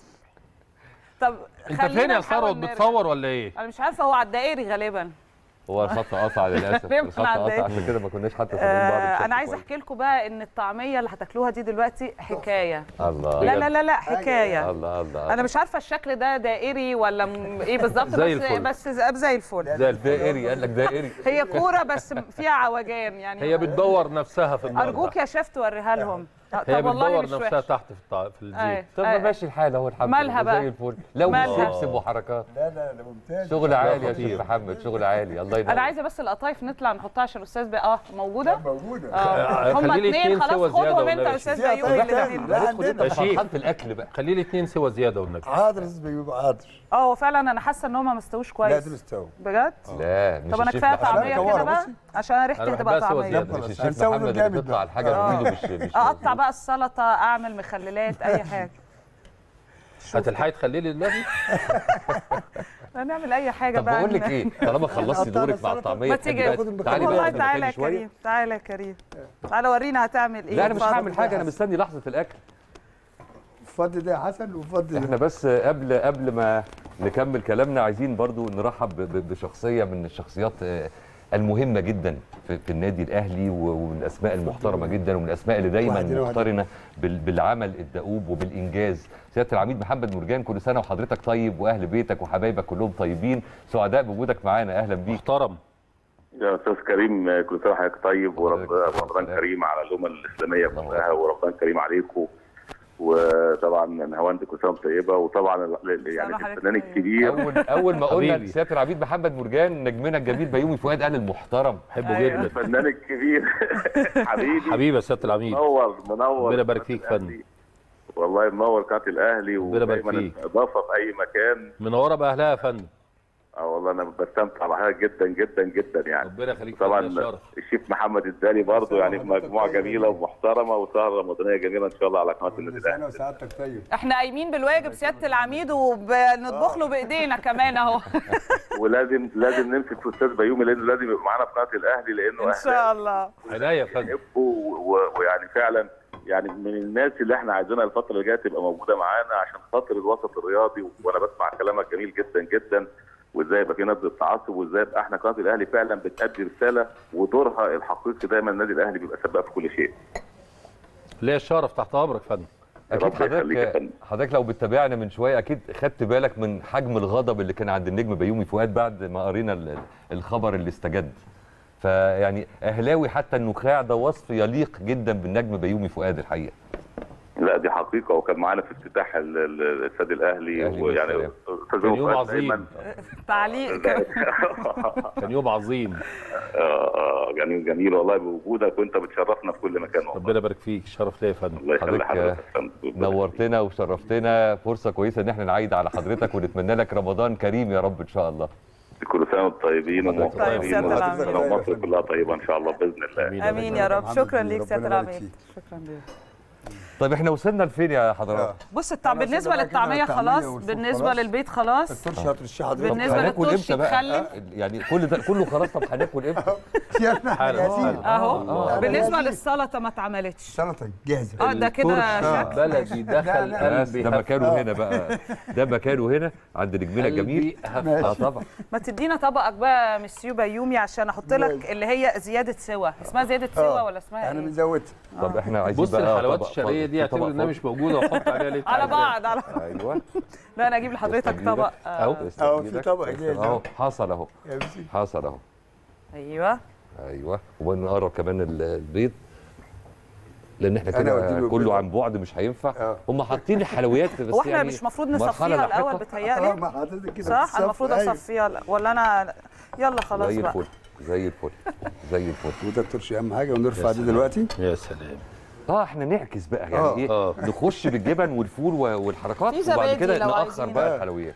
طب انت خلينا فين يا نحاول ثروت نرجع. بتصور ولا ايه؟ انا مش عارفه هو على الدائري غالبا هو الخط قطع للاسف غالباً الخط على قطع الدائري. عشان كده ما كناش حتى سامعين بعض آه بشكل انا عايزه كويس. احكي لكم بقى ان الطعميه اللي هتاكلوها دي دلوقتي حكايه الله لا لا لا لا حكايه الله الله انا مش عارفه الشكل ده دائري ولا م- ايه بالظبط زي بس الفل. بس زي زي الفل ده الدائري قال لك دائري هي كوره بس فيها عوجان يعني هي بتدور نفسها في النار ارجوك يا شيف توريها لهم آه، هي طب والله بتدور مش نفسها وحش تحت في الطا- في الزيت أي. طب أي. ما ماشي الحال اهو الحمد مالها لله بقى؟ زي الفل لو مالها؟ سبسب وحركات لا لا ده ممتاز شغل عالي يا خطير. شيخ محمد شغل عالي الله ينور انا عايزه بس القطايف نطلع نحطها عشان الاستاذ بقى اه موجوده موجوده اه هم خلي لي اتنين اتنين خلاص سوا زيادة خدهم انت والنبي. يا استاذ فيها بيومي طيب الاثنين لا ندخل عندنا انت في شيخ. مرحله الاكل بقى خلي لي اتنين سوا زياده والنبي حاضر يا استاذ بيومي حاضر اه هو فعلا انا حاسه ان هم ما استووش لا كويس دول استووا بجد لا مش طب انا الشيف كفايه محمد. طعميه كورة، كده بقى بصي. عشان أنا ريحتي هتبقى بحبها سوا طعميه زيادة. مش الشيف هنسوي محمد اللي جامد بيطلع بقى. الحاجه آه. بايده مش مش اقطع بقى السلطه اعمل مخللات اي حاجه هتلحقي تخلي لي النبي نعمل اي حاجه طب بقى بقول لك ايه طالما خلصتي قطعنا دورك مع السلطة. الطعميه ما تحبي تيجي بقى- تعالي بقى والله اقعدي تعالى يا مكاني شويه كريم تعالى يا كريم تعالى ورينا هتعمل ايه لا انا مش اتفضل. هعمل حاجه انا مستني لحظه الاكل فضي ده يا حسن وفضي ده احنا بس قبل قبل ما نكمل كلامنا عايزين برضو نرحب ب- ب- بشخصيه من الشخصيات آه، المهمه جدا في, في النادي الاهلي و- ومن الاسماء المحترمه جدا ومن الاسماء اللي دايما واحد هنا واحد مقترنه بال- بالعمل الدؤوب وبالانجاز سياده العميد محمد مرجان كل سنه وحضرتك طيب واهل بيتك وحبايبك كلهم طيبين سعداء بوجودك معانا اهلا بيك محترم يا استاذ كريم كل سنه وحضرتك طيب ورب- عليكم ورمضان السلام. كريم على الامه الاسلاميه الله كلها ورمضان كريم عليكم وطبعا نهاوند كل سنه وأنت طيبه وطبعا ال- يعني وحضرتك الفنان طيب. الكبير اول اول ما قلنا حبيبي. سياده العميد محمد مرجان نجمنا الجميل بيومي فؤاد قال المحترم بحبه أيوة. جدا الفنان الكبير حبيبي حبيبي يا سياده العميد منور منور ربنا يبارك فيك قناة فندم. الأهلي. والله منور قناه الاهلي ربنا يبارك ودايما فيك. اضافه في اي مكان منوره باهلها يا فندم اه والله انا بستمتع بحاجه جدا جدا جدا يعني ربنا يخليك طبعا فندم، يا شرف. الشيف محمد الدالي برضه يعني في مجموعه جميله ومحترمه وسهره رمضانيه جميله ان شاء الله على قناه النادي كل سنه الاهلي وسعادتك طيب احنا قايمين بالواجب سياده العميد وبنطبخ له بايدينا كمان اهو ولازم لازم نمسك في استاذ بيومي لانه لازم يبقى معانا في قناه الاهلي لانه ان شاء الله عينيا يا فندم بنحبه و- و- ويعني فعلا يعني من الناس اللي احنا عايزينها الفتره اللي جايه تبقى موجوده معانا عشان خاطر الوسط الرياضي وانا بسمع كلامك جميل جدا جدا وازاي يبقى في نبذه تعصب وازاي يبقى احنا قناه الاهلي فعلا بتأدي رساله ودورها الحقيقي دايما النادي الاهلي بيبقى سباق في كل شيء. ليا الشرف تحت امرك يا فندم اكيد ربنا يخليك يا حضرتك فندم. حضرتك لو بتتابعنا من شويه اكيد خدت بالك من حجم الغضب اللي كان عند النجم بيومي فؤاد بعد ما قرينا ال- الخبر اللي استجد فيعني اهلاوي حتى النخاع ده وصف يليق جدا بالنجم بيومي فؤاد الحقيقه لا دي حقيقه وكان معانا في افتتاح ال- ال- الاستاد الاهلي ويعني استاذ كان يوم فؤاد عظيم. دايماً- تعليق كان يوم عظيم آه، آه، جميل جميل والله بوجودك وانت بتشرفنا في كل مكان والله ربنا يبارك فيك شرف ليا يا فندم الله يخلي حضرتك حضرتك يا فندم. نورتنا وشرفتنا فرصه كويسه ان احنا نعيد على حضرتك ونتمنى لك رمضان كريم يا رب ان شاء الله كل سنه وانتم طيبين طيب، وموفقين سيادة العميد. ومصر كلها طيبه ان شاء الله باذن الله امين يا رب شكرا ليك ربنا سياده يبارك العميد فيك. شكرا ليك طيب احنا وصلنا لفين يا حضرات بص الطع... أنا بالنسبه وصلنا بقى كده للطعميه للطعمية خلاص والفول بالنسبه خلاص. للبيت خلاص الترشي هترشي حضرتك بالنسبه هناكل للتوش امتى بقى يتخلل يعني كل ده كله خلاص طب هناكل امتى يلا حالا جاهزين اهو آه. بالنسبه جاهزين. للسلطه ما اتعملتش سلطه جاهزه اه ده كده الترشة شكل بلدي دخل لا، بس قلبي ده مكانه هنا بقى ده مكانه هنا عند نجمنا الجميل قلبي اه طبعا ما تدينا طبقك بقى مسيو بيومي عشان احط لك ماشي. اللي هي زياده سوا اسمها زياده سوا آه. ولا اسمها احنا ايه بنزودها طب احنا عايزين بص بقى الحلويات طبق الشرقيه فاضي. دي في اعتبر طبق انها فاضي. مش موجوده وحط عليها اللي انت على عايزاه. بعض على ايوه لا انا اجيب لحضرتك تسلم طبق إيدك. آه. أهو. تسلم أهو في إيدك. طبق تسلم. جاهز اهو أهو. حصل اهو يا بسي. حصل اهو ايوه ايوه ونقرب كمان ال- البيض لان احنا أنا كده أديله كله البيض. عن بعد مش هينفع آه. هم حاطين الحلويات بس هو احنا يعني مش المفروض مرحلة نصفيها لاحقة. الاول اه بتهيألي ما حضرتك كده صح بالظبط. المفروض أيوة. اصفيها لا. ولا انا يلا خلاص زي بقى الفل زي الفل زي الفل وده الترشي اهم حاجه ونرفع يا دي سلام. دلوقتي يا سلام اه احنا نعكس بقى يعني آه. ايه آه. نخش بالجبن والفول و- والحركات في وبعد زبادي كده لو ناخر عايزين. بقى آه. الحلويات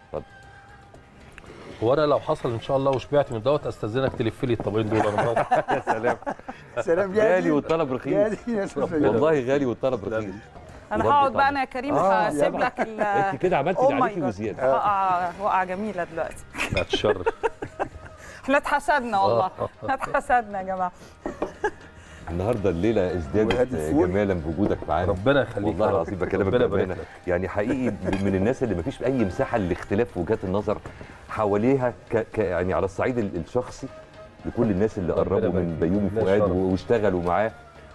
وانا لو حصل ان شاء الله وشبعت من دوت استاذنك تلف لي الطبقين دول انا برضه. يا سلام سلام غالي جاهزين والطلب رخيص جاهزين يا سوفيا. والله غالي والطلب رخيص انا وبرضه هقعد بقى طعم. انا يا كريم آه، هسيب يلا. لك ال انت كده عملتي Oh اللي my عليكي God. وزياده وقعه وقعه جميله دلوقتي بعد الشر احنا اتحسدنا والله احنا اتحسدنا يا جماعه النهارده الليله ازدادت وادي الفول. جمالا بوجودك معانا ربنا يخليك والله يا رب. العظيم بكلمك ربنا يبارك بامانه لك. يعني حقيقي من الناس اللي مفيش اي مساحه لاختلاف وجهات النظر حواليها ك... ك... يعني على الصعيد ال- الشخصي لكل الناس اللي ربنا قربوا يبارك من فيك. بيومي لا فؤاد شرف. و- واشتغلوا معاه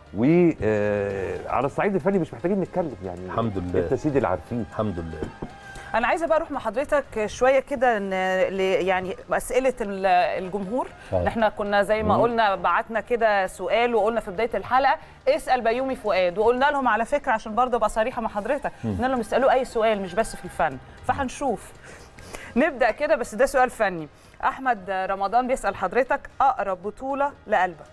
وعلى الصعيد الفني مش محتاجين نتكلم يعني الحمد لله. انت سيدي العارفين الحمد لله انا عايزه بقى اروح مع حضرتك شويه كده ن- ل- يعني اسئله ال- الجمهور طيب. احنا كنا زي ما قلنا بعتنا كده سؤال وقلنا في بدايه الحلقه اسال بيومي فؤاد وقلنا لهم على فكره عشان برضه ابقى صريحه مع حضرتك قلنا لهم اسالوه اي سؤال مش بس في الفن فهنشوف نبدا كده بس ده سؤال فني احمد رمضان بيسال حضرتك اقرب بطوله لقلبك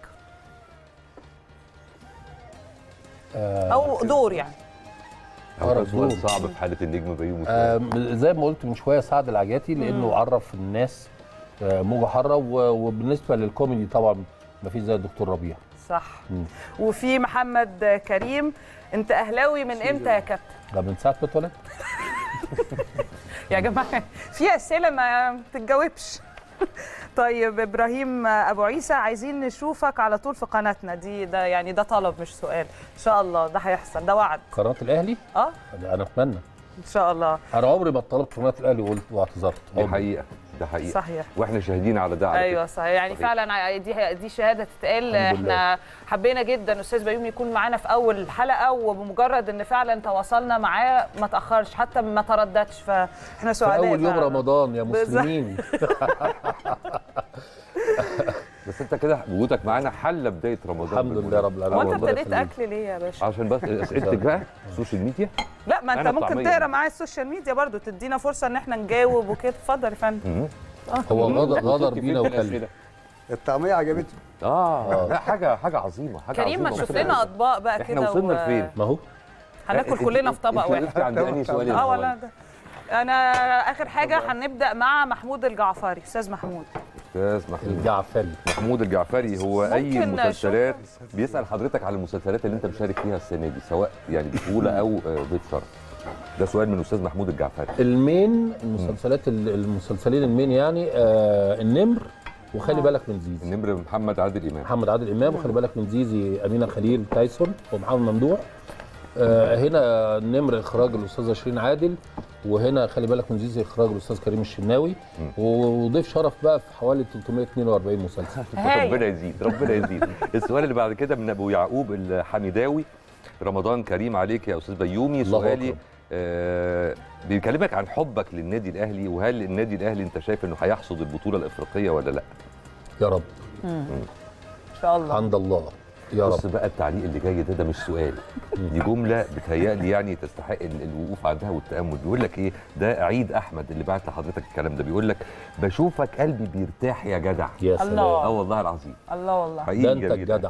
او دور يعني أقرب سؤال دور. صعب في حاله النجم بيومي فؤاد آه، زي ما قلت من شويه سعد العجاتي لانه عرف الناس آه، موجه حاره و- وبالنسبه للكوميدي طبعا ما فيش زي الدكتور ربيع صح مم. وفي محمد كريم انت اهلاوي من امتى يا كابتن ده من ساعه ما اتولد يا جماعه في اسئله ما تتجاوبش طيب ابراهيم ابو عيسى عايزين نشوفك على طول في قناتنا دي ده يعني ده طلب مش سؤال ان شاء الله ده هيحصل ده وعد قناه الاهلي اه ده انا اتمنى ان شاء الله انا عمري ما طلبت قناه الاهلي وقلت واعتذرت دي عمري. حقيقه ده حقيقه صحيح. واحنا شاهدين على ده على ايوه فكرة. صحيح يعني صحيح. فعلا ع- دي دي شهاده تتقال الحمد احنا حبينا جدا استاذ بيومي يكون معانا في اول حلقه وبمجرد ان فعلا تواصلنا معاه ما تاخرش حتى ما ترددش فاحنا في سعداء اول يوم فعلاً. رمضان يا بالظبط. مسلمين بس انت كده وجودك معانا حل بدايه رمضان الحمد لله رب العالمين وانت ربنا ابتديت يخليك. اكل ليه يا باشا عشان بس اسئلتك بقى السوشيال ميديا لا ما انت أنا ممكن طعمية. تقرا معايا السوشيال ميديا برضو تدينا فرصه ان احنا نجاوب وكده اتفضل يا فندم هو غدر غدر بينا وكلب الطعميه عجبته اه لا حاجه حاجه عظيمه حاجه كريم ما عظيمة. تشوف لنا اطباق بقى احنا كده وصلنا لفين؟ ما هو هناكل كلنا في طبق انت واحد وقفت عند انهي سؤال اه الأول؟ ولا ده انا اخر حاجه هنبدا مع محمود الجعفري استاذ محمود استاذ محمود الجعفري محمود الجعفري هو اي ممكن مسلسلات بيسال حضرتك على المسلسلات اللي انت مشارك فيها السنه دي سواء يعني بطوله او آه، ضيف شرف ده سؤال من استاذ محمود الجعفري المين المسلسلات ال- المسلسلين المين يعني آه النمر وخلي بالك من زيزي النمر محمد عادل امام محمد عادل امام وخلي بالك من زيزي امينه خليل تايسون ومحمد ممدوح آه هنا النمر اخراج الاستاذه شيرين عادل وهنا خلي بالك من زيزي اخراج الاستاذ كريم الشناوي وضيف شرف بقى في حوالي 342 مسلسل ربنا يزيد ربنا يزيد السؤال اللي بعد كده من ابو يعقوب الحميداوي رمضان كريم عليك يا استاذ بيومي الله سؤالي أكبر. آه بيكلمك عن حبك للنادي الاهلي وهل النادي الاهلي انت شايف انه هيحصد البطوله الافريقيه ولا لا يا رب ان شاء الله عند الله يا رب بص بقى التعليق اللي جاي ده ده مش سؤال دي جمله بتهيألي يعني تستحق ال- الوقوف عندها والتامل بيقول لك ايه ده عيد احمد اللي بعت لحضرتك الكلام ده بيقول لك بشوفك قلبي بيرتاح يا جدع يا سلام. الله. اه والله العظيم الله والله حقيقي ده انت جميل. الجدع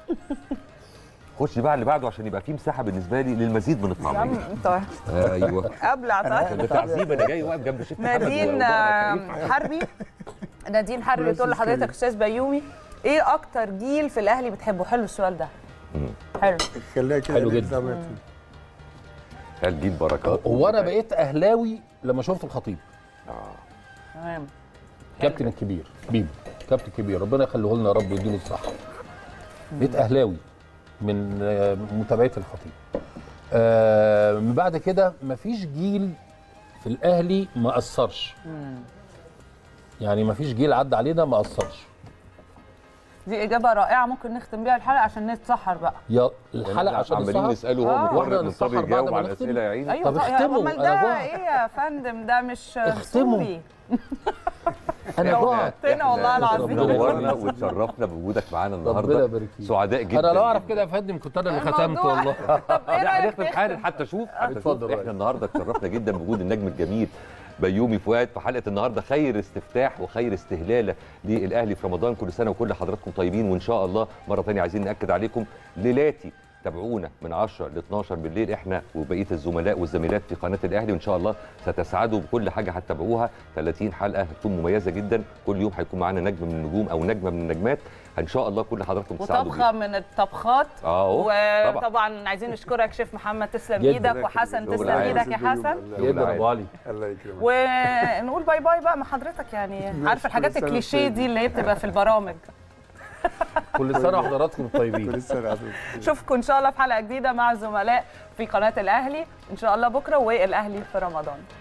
خش بقى اللي بعده عشان يبقى في مساحه بالنسبه لي للمزيد من يا عم الطعميه انت ايوه ابلع ده طيب تعذيب انا جاي واقف جنب شيخ محمد نادين وبقرا آه، كريم. حربي نادين حربي بس بتقول لحضرتك اسكالي. استاذ بيومي ايه اكتر جيل في الاهلي بتحبه حلو السؤال ده حلو خليها كده حلو ليه جدا. زي ما هي. هل جيل بركات هو انا بقيت اهلاوي لما شفت الخطيب تمام كابتن الكبير بيبو كابتن كبير ربنا يخليه لنا يا رب يديله الصحه بقيت اهلاوي من آه، متابعه الخطيب آه، من بعد كده مفيش جيل في الاهلي ما اثرش يعني مفيش جيل عدى علينا ما اثرش دي اجابه رائعه ممكن نختم بيها الحلقه عشان نتسحر بقى يا الحلقه عشان عمالين السهر نساله هو آه. متورط واحنا من طب نسهر بعد يجاوب ما على نختم. الاسئله يا عيني ايوه طب طيب، اختموا، امال أنا ده جوع. ايه يا فندم ده مش اختموا. سوري انا جوعت وقتنا والله العظيم نورنا وتشرفنا بوجودك معانا ربنا النهارده يبارك فيك. سعداء جدا انا لو اعرف كده يا فندم كنت انا اللي ختمت الموضوع- والله طب ايه لا رايك هنختم حالا حتى شوف حتى اتفضل شوف يا احنا النهارده اتشرفنا جدا بوجود النجم الجميل بيومي فؤاد في حلقه النهارده خير استفتاح وخير استهلاله للاهلي في رمضان كل سنه وكل حضراتكم طيبين وان شاء الله مره ثانيه عايزين ناكد عليكم ليلاتي تابعونا من 10 ل 12 بالليل احنا وبقيه الزملاء والزميلات في قناه الاهلي وان شاء الله ستسعدوا بكل حاجه هتتابعوها 30 حلقه هتكون مميزه جدا كل يوم هيكون معانا نجم من النجوم او نجمه من النجمات ان شاء الله كل حضراتكم تساعدوا وطبخه من الطبخات اهو طبعا وطبعا عايزين نشكرك شيف محمد تسلم جداً. ايدك وحسن شغل تسلم عالي. ايدك يا حسن جدا ابو علي الله يكرمك ونقول باي باي بقى مع حضرتك يعني عارف الحاجات كل سنة الكليشيه وانت دي اللي هي بتبقى في البرامج كل سنه وحضراتكم طيبين كل سنه اشوفكم ان شاء الله في حلقه جديده مع الزملاء في قناه الاهلي ان شاء الله بكره والاهلي في رمضان